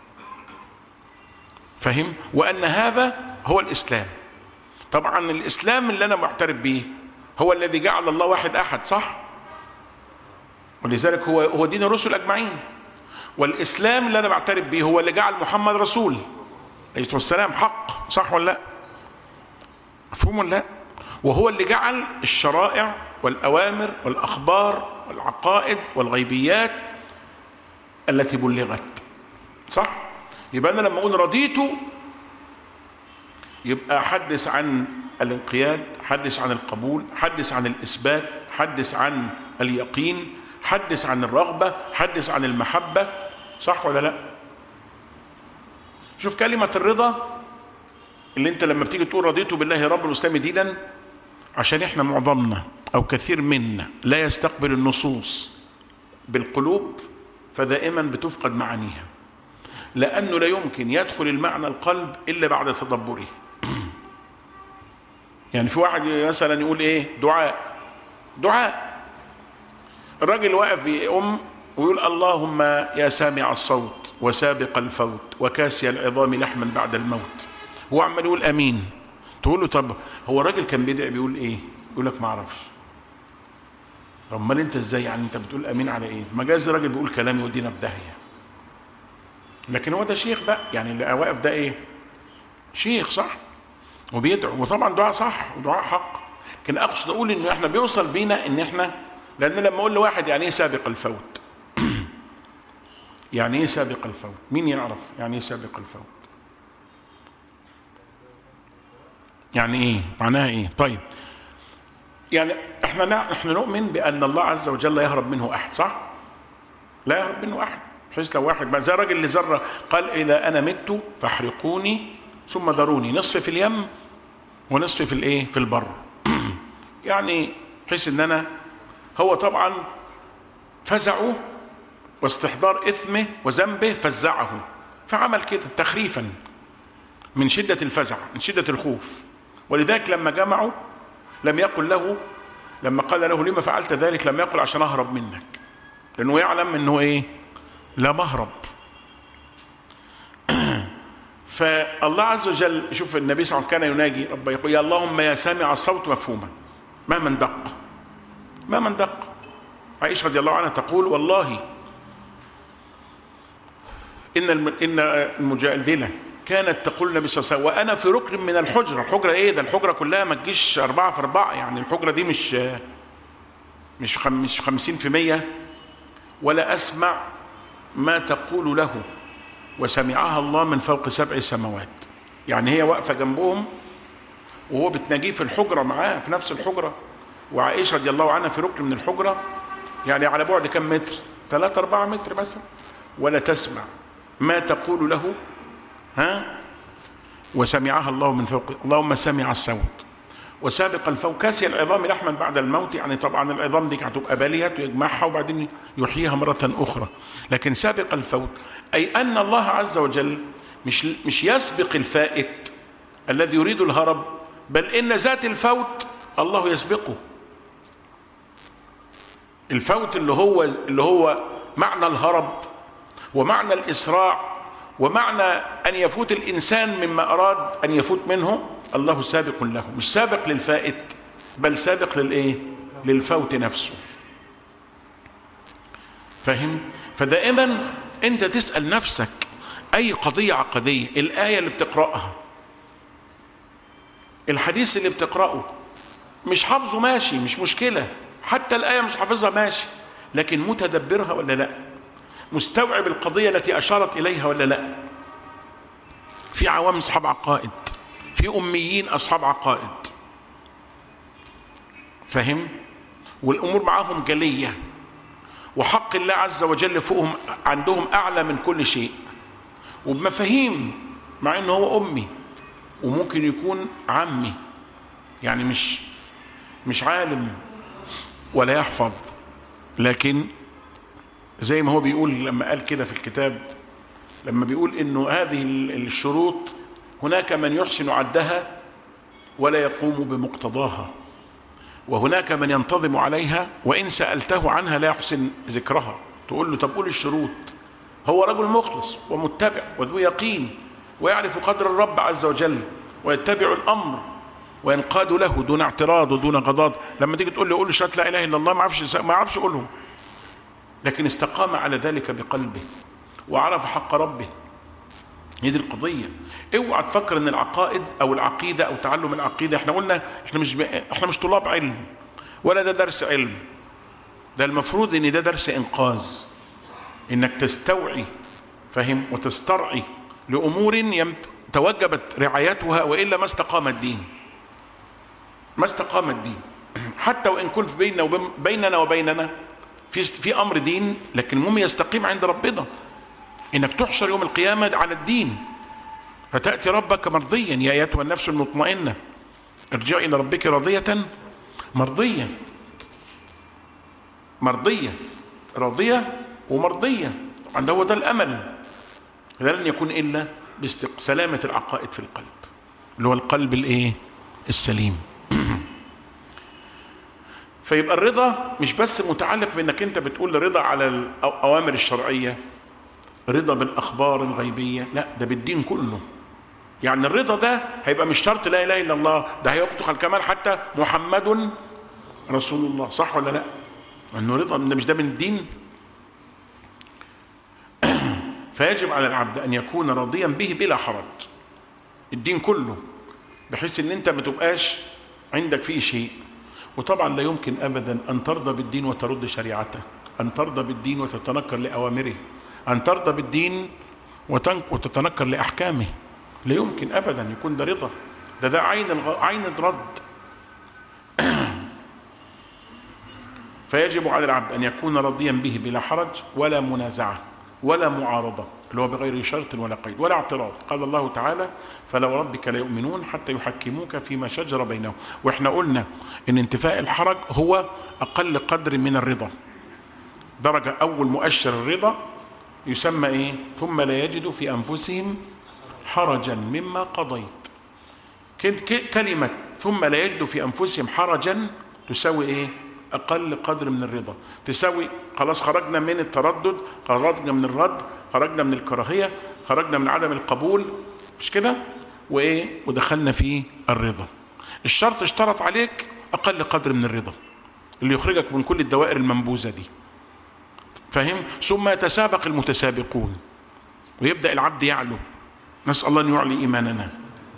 فهم وان هذا هو الاسلام طبعا الاسلام اللي انا معترف به هو الذي جعل الله واحد احد صح ولذلك هو هو دين الرسل اجمعين والاسلام اللي انا بعترف به هو اللي جعل محمد رسول عليه الصلاه والسلام حق صح ولا لا مفهوم ولا لا وهو اللي جعل الشرائع والاوامر والاخبار والعقائد والغيبيات التي بلغت صح يبقى انا لما اقول رضيت يبقى حدث عن الانقياد حدث عن القبول حدث عن الاثبات حدث عن اليقين حدث عن الرغبه حدث عن المحبه صح ولا لا شوف كلمه الرضا اللي انت لما بتيجي تقول رضيت بالله رب الاسلام دينا عشان احنا معظمنا او كثير منا لا يستقبل النصوص بالقلوب فدائما بتفقد معانيها لانه لا يمكن يدخل المعنى القلب الا بعد تدبره يعني في واحد مثلا يقول ايه دعاء دعاء الراجل واقف يقوم ويقول اللهم يا سامع الصوت وسابق الفوت وكاسي العظام لحما بعد الموت هو عمال يقول امين تقول له طب هو الراجل كان بيدعي بيقول ايه يقول لك ما اعرفش طب امال انت ازاي يعني انت بتقول امين على ايه ما جاز الراجل بيقول كلام يودينا في داهيه لكن هو ده شيخ بقى يعني اللي واقف ده ايه شيخ صح وبيدعو وطبعا دعاء صح ودعاء حق لكن اقصد اقول ان احنا بيوصل بينا ان احنا لان لما اقول لواحد يعني ايه سابق الفوت يعني ايه سابق الفوت مين يعرف يعني ايه سابق الفوت يعني ايه معناها ايه طيب يعني احنا نع- احنا نؤمن بان الله عز وجل يهرب منه احد صح لا يهرب منه احد بحيث لو واحد ما زي الراجل اللي زر قال اذا انا مت فاحرقوني ثم ذروني نصف في اليم ونصف في الايه في البر يعني بحيث ان انا هو طبعا فزعه واستحضار اثمه وذنبه فزعه فعمل كده تخريفا من شدة الفزع من شدة الخوف ولذلك لما جمعوا لم يقل له لما قال له لما فعلت ذلك لم يقل عشان اهرب منك لانه يعلم انه ايه لا مهرب فالله عز وجل شوف النبي صلى الله عليه وسلم كان يناجي رب يقول يا اللهم يا سامع الصوت مفهوما مهما دق مهما دق عائشة رضي الله عنها تقول والله إن الم... إن المجادلة كانت تقول النبي صلى الله عليه وسلم وأنا في ركن من الحجرة الحجرة إيه ده الحجرة كلها ما تجيش أربعة في أربعة يعني الحجرة دي مش مش خم... مش خمسين في مية ولا أسمع ما تقول له وسمعها الله من فوق سبع سماوات يعني هي واقفة جنبهم وهو بتناجيه في الحجرة معاه في نفس الحجرة وعائشة رضي الله عنها في ركن من الحجرة يعني على بعد كم متر ثلاثة أربعة متر مثلا ولا تسمع ما تقول له ها وسمعها الله من فوق اللهم سمع الصوت وسابق الفوق كاسي العظام لحما بعد الموت يعني طبعا العظام دي هتبقى باليه ويجمعها وبعدين يحييها مره اخرى لكن سابق الفوت اي ان الله عز وجل مش مش يسبق الفائت الذي يريد الهرب بل ان ذات الفوت الله يسبقه الفوت اللي هو اللي هو معنى الهرب ومعنى الاسراع ومعنى ان يفوت الانسان مما اراد ان يفوت منه الله سابق له مش سابق للفائت بل سابق للايه للفوت نفسه فاهم فدائما انت تسال نفسك اي قضيه عقديه الايه اللي بتقراها الحديث اللي بتقراه مش حافظه ماشي مش مشكله حتى الايه مش حافظها ماشي لكن متدبرها ولا لا مستوعب القضيه التي اشارت اليها ولا لا في عوام اصحاب عقائد في اميين اصحاب عقائد فهم والامور معاهم جليه وحق الله عز وجل فوقهم عندهم اعلى من كل شيء وبمفاهيم مع انه هو امي وممكن يكون عمي يعني مش مش عالم ولا يحفظ لكن زي ما هو بيقول لما قال كده في الكتاب لما بيقول انه هذه الشروط هناك من يحسن عدها ولا يقوم بمقتضاها وهناك من ينتظم عليها وان سالته عنها لا يحسن ذكرها تقول له طب قول الشروط هو رجل مخلص ومتبع وذو يقين ويعرف قدر الرب عز وجل ويتبع الامر وينقاد له دون اعتراض ودون غضاض لما تيجي تقول له قول شهاده لا اله الا الله ما يعرفش ما يعرفش يقولهم لكن استقام على ذلك بقلبه وعرف حق ربه هي دي القضية اوعى تفكر ان العقائد او العقيدة او تعلم العقيدة احنا قلنا احنا مش ب... احنا مش طلاب علم ولا ده درس علم ده المفروض ان ده درس انقاذ انك تستوعي فهم وتسترعي لامور يم... توجبت رعايتها والا ما استقام الدين ما استقام الدين حتى وان كنت بيننا وبين بيننا وبيننا في في امر دين لكن المهم يستقيم عند ربنا انك تحشر يوم القيامه على الدين فتاتي ربك مرضيا يا ايتها النفس المطمئنه ارجعي الى ربك راضيه مرضيه مرضيه راضيه ومرضيه طبعا هو ده الامل ده لن يكون الا بسلامه العقائد في القلب اللي هو القلب الايه السليم فيبقى الرضا مش بس متعلق بانك انت بتقول رضا على الاوامر الشرعيه رضا بالاخبار الغيبيه لا ده بالدين كله يعني الرضا ده هيبقى مش شرط لا اله الا الله ده هيدخل كمان حتى محمد رسول الله صح ولا لا انه رضا ده مش ده من الدين فيجب على العبد ان يكون راضيا به بلا حرج الدين كله بحيث ان انت ما تبقاش عندك فيه شيء وطبعا لا يمكن ابدا ان ترضى بالدين وترد شريعته ان ترضى بالدين وتتنكر لاوامره ان ترضى بالدين وتتنكر لاحكامه لا يمكن ابدا يكون ده رضا ده ده عين الغ... عين الرد فيجب على العبد ان يكون راضيا به بلا حرج ولا منازعه ولا معارضه اللي هو بغير شرط ولا قيد ولا اعتراض قال الله تعالى فلو ربك لا يؤمنون حتى يحكموك فيما شجر بينهم واحنا قلنا ان انتفاء الحرج هو اقل قدر من الرضا درجه اول مؤشر الرضا يسمى ايه ثم لا يجدوا في انفسهم حرجا مما قضيت كلمه ثم لا يجدوا في انفسهم حرجا تساوي ايه اقل قدر من الرضا تساوي خلاص خرجنا من التردد خرجنا من الرد خرجنا من الكراهيه خرجنا من عدم القبول مش كده وايه ودخلنا في الرضا الشرط اشترط عليك اقل قدر من الرضا اللي يخرجك من كل الدوائر المنبوذه دي فاهم ثم يتسابق المتسابقون ويبدا العبد يعلو نسال الله ان يعلي ايماننا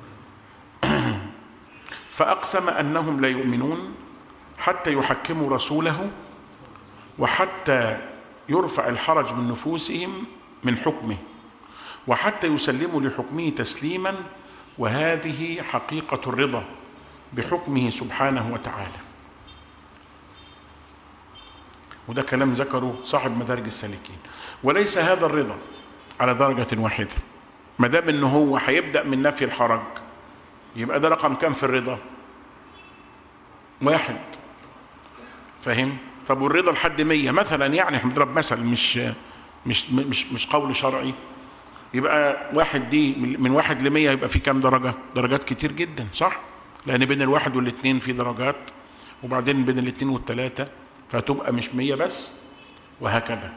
فاقسم انهم لا يؤمنون حتى يحكموا رسوله وحتى يرفع الحرج من نفوسهم من حكمه وحتى يسلموا لحكمه تسليما وهذه حقيقة الرضا بحكمه سبحانه وتعالى وده كلام ذكره صاحب مدارج السالكين وليس هذا الرضا على درجة واحدة ما دام ان هو هيبدأ من نفي الحرج يبقى ده رقم كام في الرضا واحد فاهم طب والرضا لحد مية مثلا يعني احنا بنضرب مثل مش مش مش مش قول شرعي يبقى واحد دي من واحد لمية يبقى في كام درجة درجات كتير جدا صح لأن بين الواحد والاثنين في درجات وبعدين بين الاثنين والثلاثة فتبقى مش مية بس وهكذا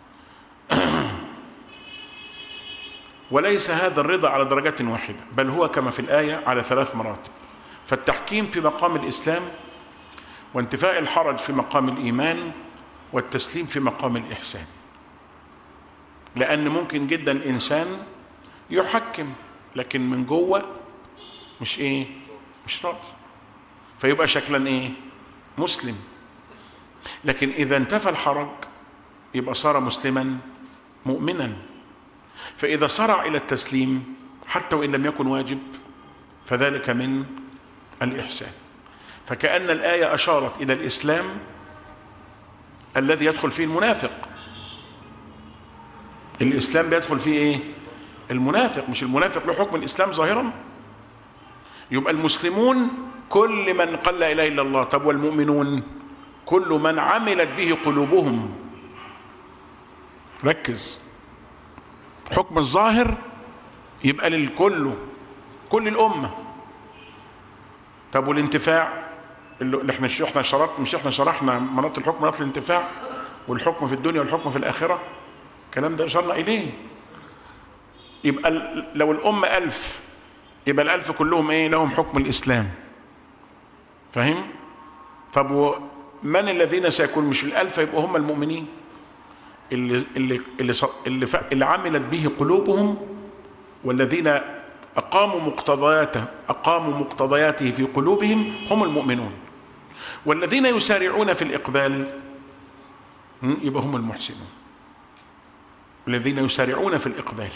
وليس هذا الرضا على درجة واحدة بل هو كما في الآية على ثلاث مراتب فالتحكيم في مقام الإسلام وانتفاء الحرج في مقام الإيمان والتسليم في مقام الإحسان لأن ممكن جدا إنسان يحكم لكن من جوه مش إيه مش راضي فيبقى شكلا إيه مسلم لكن إذا انتفى الحرج يبقى صار مسلما مؤمنا فإذا صرع إلى التسليم حتى وإن لم يكن واجب فذلك من الإحسان فكأن الآية أشارت إلى الإسلام الذي يدخل فيه المنافق الإسلام بيدخل فيه إيه؟ المنافق مش المنافق له حكم الإسلام ظاهرا يبقى المسلمون كل من قال لا إله إلا الله طب والمؤمنون كل من عملت به قلوبهم ركز حكم الظاهر يبقى للكل كل الأمة طب والانتفاع اللي احنا احنا شرط مش احنا شرحنا مناط الحكم مناط الانتفاع والحكم في الدنيا والحكم في الآخرة الكلام ده أشرنا إليه يبقى لو الأمة ألف يبقى الألف كلهم إيه لهم حكم الإسلام فاهم طب ومن الذين سيكون مش الألف يبقوا هم المؤمنين اللي اللي اللي اللي, اللي عملت به قلوبهم والذين أقاموا مقتضياته أقاموا مقتضياته في قلوبهم هم المؤمنون والذين يسارعون في الإقبال يبقى هم المحسنون الذين يسارعون في الإقبال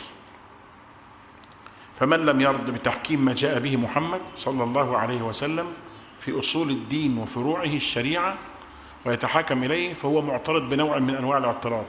فمن لم يرض بتحكيم ما جاء به محمد صلى الله عليه وسلم في أصول الدين وفروعه الشريعة ويتحاكم إليه فهو معترض بنوع من أنواع الاعتراض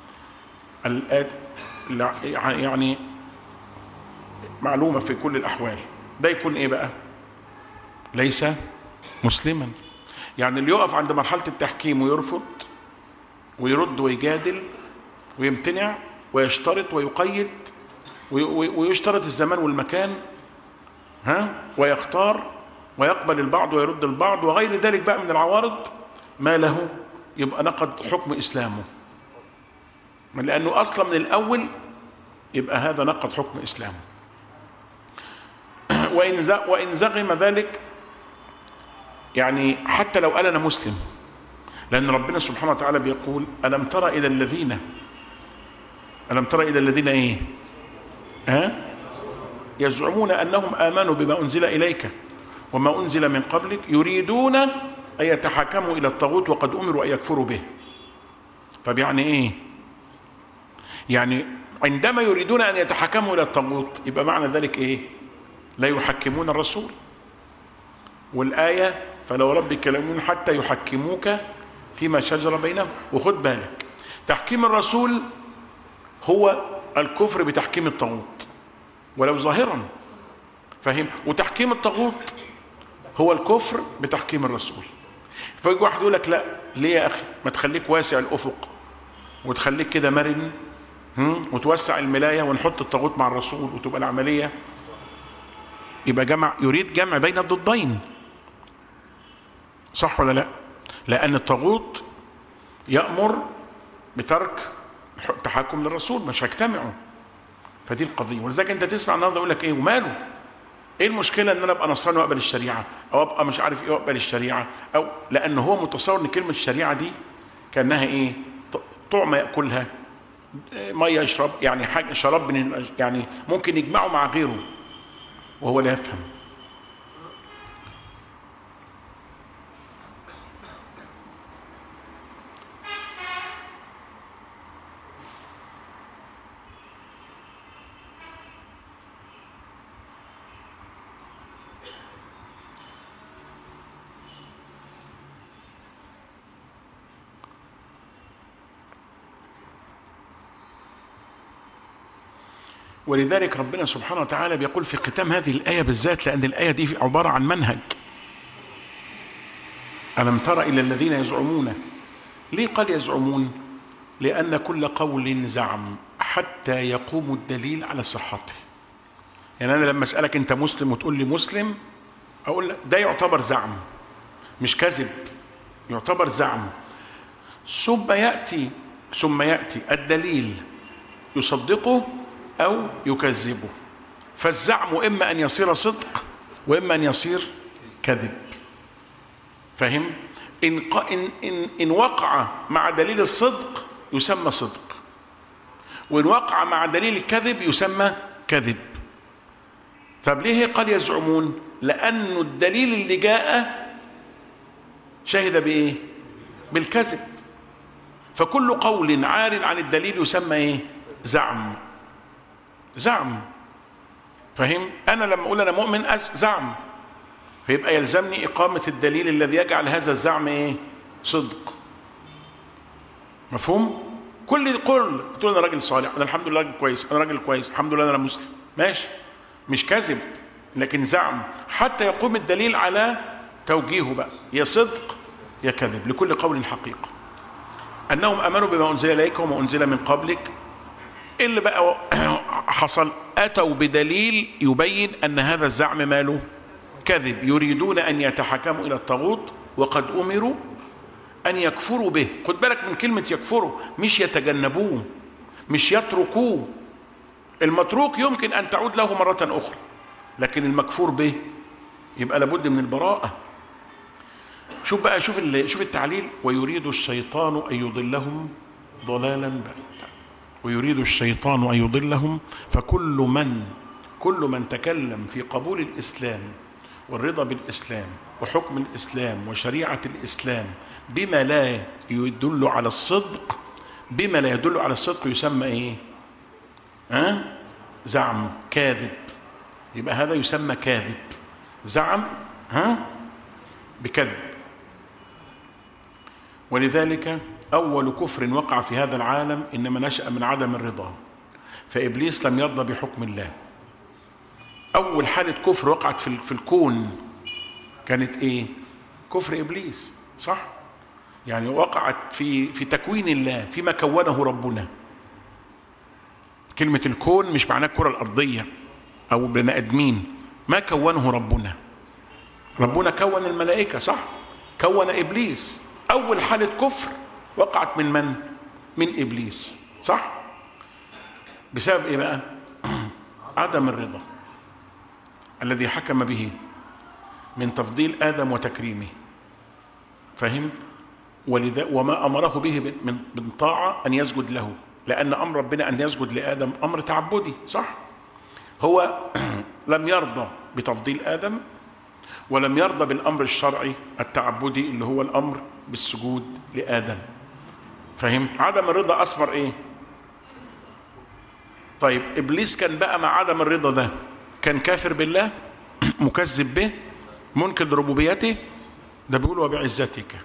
يعني معلومة في كل الأحوال ده يكون إيه بقى ليس مسلما يعني اللي يقف عند مرحلة التحكيم ويرفض ويرد ويجادل ويمتنع ويشترط ويقيد ويشترط الزمان والمكان ها ويختار ويقبل البعض ويرد البعض وغير ذلك بقى من العوارض ما له يبقى نقض حكم إسلامه لأنه أصلا من الأول يبقى هذا نقض حكم إسلامه وإن وإن زغم ذلك يعني حتى لو قال أنا مسلم لأن ربنا سبحانه وتعالى بيقول ألم ترى إلى الذين ألم ترى إلى الذين إيه ها يزعمون أنهم آمنوا بما أنزل إليك وما أنزل من قبلك يريدون أن يتحاكموا إلى الطاغوت وقد أمروا أن يكفروا به طب يعني إيه يعني عندما يريدون أن يتحكموا إلى الطاغوت يبقى معنى ذلك إيه لا يحكمون الرسول والآية فلو ربك يكلمون حتى يحكموك فيما شجر بينهم وخد بالك تحكيم الرسول هو الكفر بتحكيم الطاغوت ولو ظاهرا فاهم وتحكيم الطاغوت هو الكفر بتحكيم الرسول فيجي واحد يقول لك لا ليه يا اخي ما تخليك واسع الافق وتخليك كده مرن وتوسع الملايه ونحط الطاغوت مع الرسول وتبقى العمليه يبقى جمع يريد جمع بين الضدين صح ولا لا لان الطاغوت يامر بترك تحكم للرسول مش هيجتمعوا فدي القضيه ولذلك انت تسمع النهارده يقول لك ايه وماله ايه المشكله ان انا ابقى نصراني واقبل الشريعه او ابقى مش عارف ايه واقبل الشريعه او لان هو متصور ان كلمه الشريعه دي كانها ايه طعمه ياكلها ميه يشرب يعني حاجه شراب من يعني ممكن يجمعه مع غيره وهو لا يفهم ولذلك ربنا سبحانه وتعالى بيقول في ختام هذه الآية بالذات لأن الآية دي عبارة عن منهج ألم تر إلى الذين يزعمون ليه قال يزعمون لأن كل قول زعم حتى يقوم الدليل على صحته يعني أنا لما أسألك أنت مسلم وتقول لي مسلم أقول لك ده يعتبر زعم مش كذب يعتبر زعم ثم يأتي ثم يأتي الدليل يصدقه أو يكذبه فالزعم إما أن يصير صدق وإما أن يصير كذب فهم؟ إن, إن, إن, إن وقع مع دليل الصدق يسمى صدق وإن وقع مع دليل الكذب يسمى كذب طب ليه قال يزعمون لأن الدليل اللي جاء شهد بإيه بالكذب فكل قول عار عن الدليل يسمى إيه زعم زعم فهم أنا لما أقول أنا مؤمن زعم فيبقى يلزمني إقامة الدليل الذي يجعل هذا الزعم إيه صدق مفهوم كل قول تقول انا راجل صالح انا الحمد لله راجل كويس انا راجل كويس الحمد لله انا مسلم ماشي مش كذب لكن زعم حتى يقوم الدليل على توجيهه بقى يا صدق يا كذب لكل قول حقيقه انهم امنوا بما انزل اليك وما انزل من قبلك اللي بقى حصل اتوا بدليل يبين ان هذا الزعم ماله كذب يريدون ان يتحكموا الى الطاغوت وقد امروا ان يكفروا به خد بالك من كلمه يكفروا مش يتجنبوه مش يتركوه المتروك يمكن ان تعود له مره اخرى لكن المكفور به يبقى لابد من البراءه شوف بقى شوف شوف التعليل ويريد الشيطان ان يضلهم ضلالا بعيدا ويريد الشيطان ان يضلهم فكل من كل من تكلم في قبول الاسلام والرضا بالاسلام وحكم الاسلام وشريعه الاسلام بما لا يدل على الصدق بما لا يدل على الصدق يسمى ايه ها أه؟ زعم كاذب يبقى هذا يسمى كاذب زعم ها بكذب ولذلك اول كفر وقع في هذا العالم انما نشا من عدم الرضا فابليس لم يرضى بحكم الله اول حاله كفر وقعت في في الكون كانت ايه كفر ابليس صح يعني وقعت في في تكوين الله فيما كونه ربنا كلمة الكون مش معناه الكرة الأرضية أو بني آدمين ما كونه ربنا ربنا كون الملائكة صح كون إبليس أول حالة كفر وقعت من من؟ من إبليس صح بسبب إيه بقى؟ عدم الرضا الذي حكم به من تفضيل آدم وتكريمه فهم؟ ولذا وما امره به من من طاعه ان يسجد له لان امر ربنا ان يسجد لادم امر تعبدي صح هو لم يرضى بتفضيل ادم ولم يرضى بالامر الشرعي التعبدي اللي هو الامر بالسجود لادم فهم عدم الرضا اثمر ايه طيب ابليس كان بقى مع عدم الرضا ده كان كافر بالله مكذب به منكر ربوبيته ده بيقول وبعزتك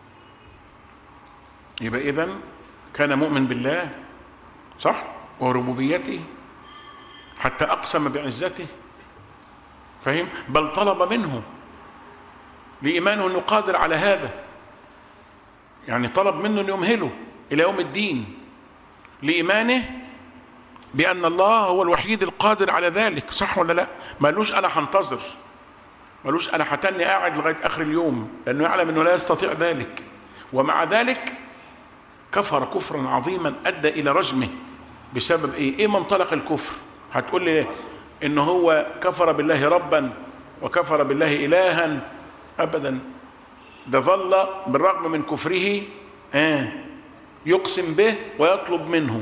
يبقى اذا كان مؤمن بالله صح وربوبيته حتى اقسم بعزته فهم بل طلب منه لايمانه انه قادر على هذا يعني طلب منه ان يمهله الى يوم الدين لايمانه بان الله هو الوحيد القادر على ذلك صح ولا لا مالوش انا هنتظر مالوش انا هتني قاعد لغايه اخر اليوم لانه يعلم انه لا يستطيع ذلك ومع ذلك كفر كفرا عظيما ادى الى رجمه بسبب ايه؟ ايه منطلق الكفر؟ هتقول لي ان هو كفر بالله ربا وكفر بالله الها ابدا ده ظل بالرغم من كفره آه يقسم به ويطلب منه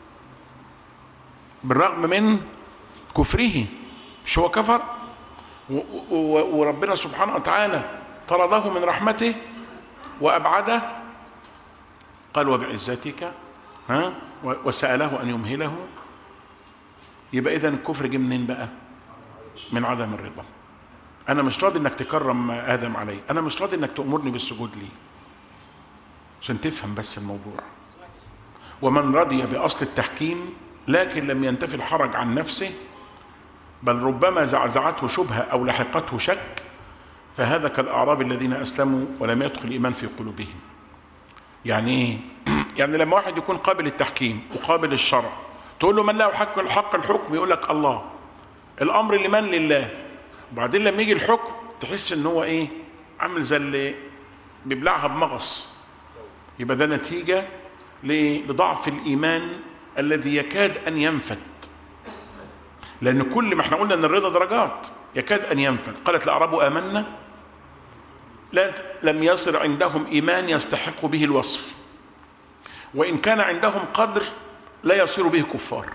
بالرغم من كفره مش هو كفر وربنا سبحانه وتعالى طرده من رحمته وابعده قال وبعزتك ها وسأله أن يمهله يبقى إذا الكفر جه منين بقى؟ من عدم الرضا أنا مش راضي إنك تكرم آدم علي أنا مش راضي إنك تأمرني بالسجود لي عشان تفهم بس الموضوع ومن رضي بأصل التحكيم لكن لم ينتفي الحرج عن نفسه بل ربما زعزعته شبهة أو لحقته شك فهذا كالأعراب الذين أسلموا ولم يدخل الإيمان في قلوبهم يعني إيه؟ يعني لما واحد يكون قابل التحكيم وقابل الشرع تقول له من له حق الحق الحكم يقول لك الله الأمر لمن لله وبعدين لما يجي الحكم تحس ان هو ايه عامل زي اللي بيبلعها بمغص يبقى ده نتيجة لضعف الإيمان الذي يكاد أن ينفد لأن كل ما احنا قلنا أن الرضا درجات يكاد أن ينفد قالت الأعراب آمنا لا لم يصل عندهم إيمان يستحق به الوصف وإن كان عندهم قدر لا يصير به كفار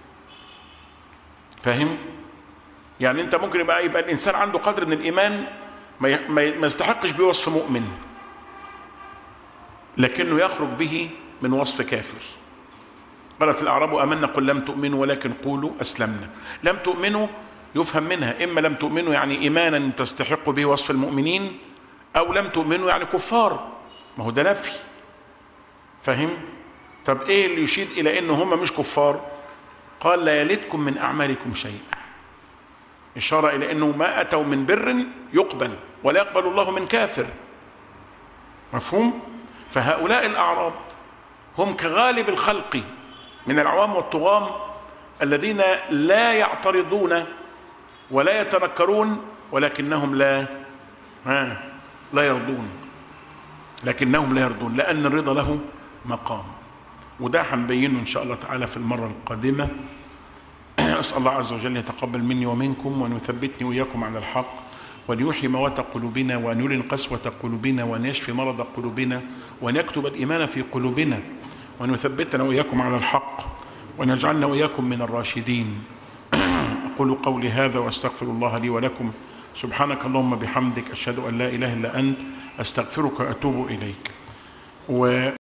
فاهم؟ يعني أنت ممكن يبقى يبقى الإنسان عنده قدر من الإيمان ما ما يستحقش به وصف مؤمن لكنه يخرج به من وصف كافر قالت الأعراب آمنا قل لم تؤمنوا ولكن قولوا أسلمنا لم تؤمنوا يفهم منها إما لم تؤمنوا يعني إيمانا تستحق به وصف المؤمنين أو لم تؤمنوا يعني كفار ما هو ده نفي فهم طب إيه اللي يشير إلى إن هم مش كفار قال لا يلدكم من أعمالكم شيء إشارة إلى أنه ما أتوا من بر يقبل ولا يقبل الله من كافر مفهوم فهؤلاء الأعراب هم كغالب الخلق من العوام والطغام الذين لا يعترضون ولا يتنكرون ولكنهم لا ها لا يرضون لكنهم لا يرضون لأن الرضا له مقام وده هنبينه إن شاء الله تعالى في المرة القادمة أسأل الله عز وجل يتقبل مني ومنكم وأن يثبتني وإياكم على الحق وأن يحيي موات قلوبنا وأن يلن قسوة قلوبنا وأن يشفي مرض قلوبنا وأن يكتب الإيمان في قلوبنا وأن يثبتنا وإياكم على الحق وأن يجعلنا وإياكم من الراشدين أقول قولي هذا وأستغفر الله لي ولكم سبحانك اللهم بحمدك أشهد أن لا إله إلا أنت أستغفرك وأتوب إليك و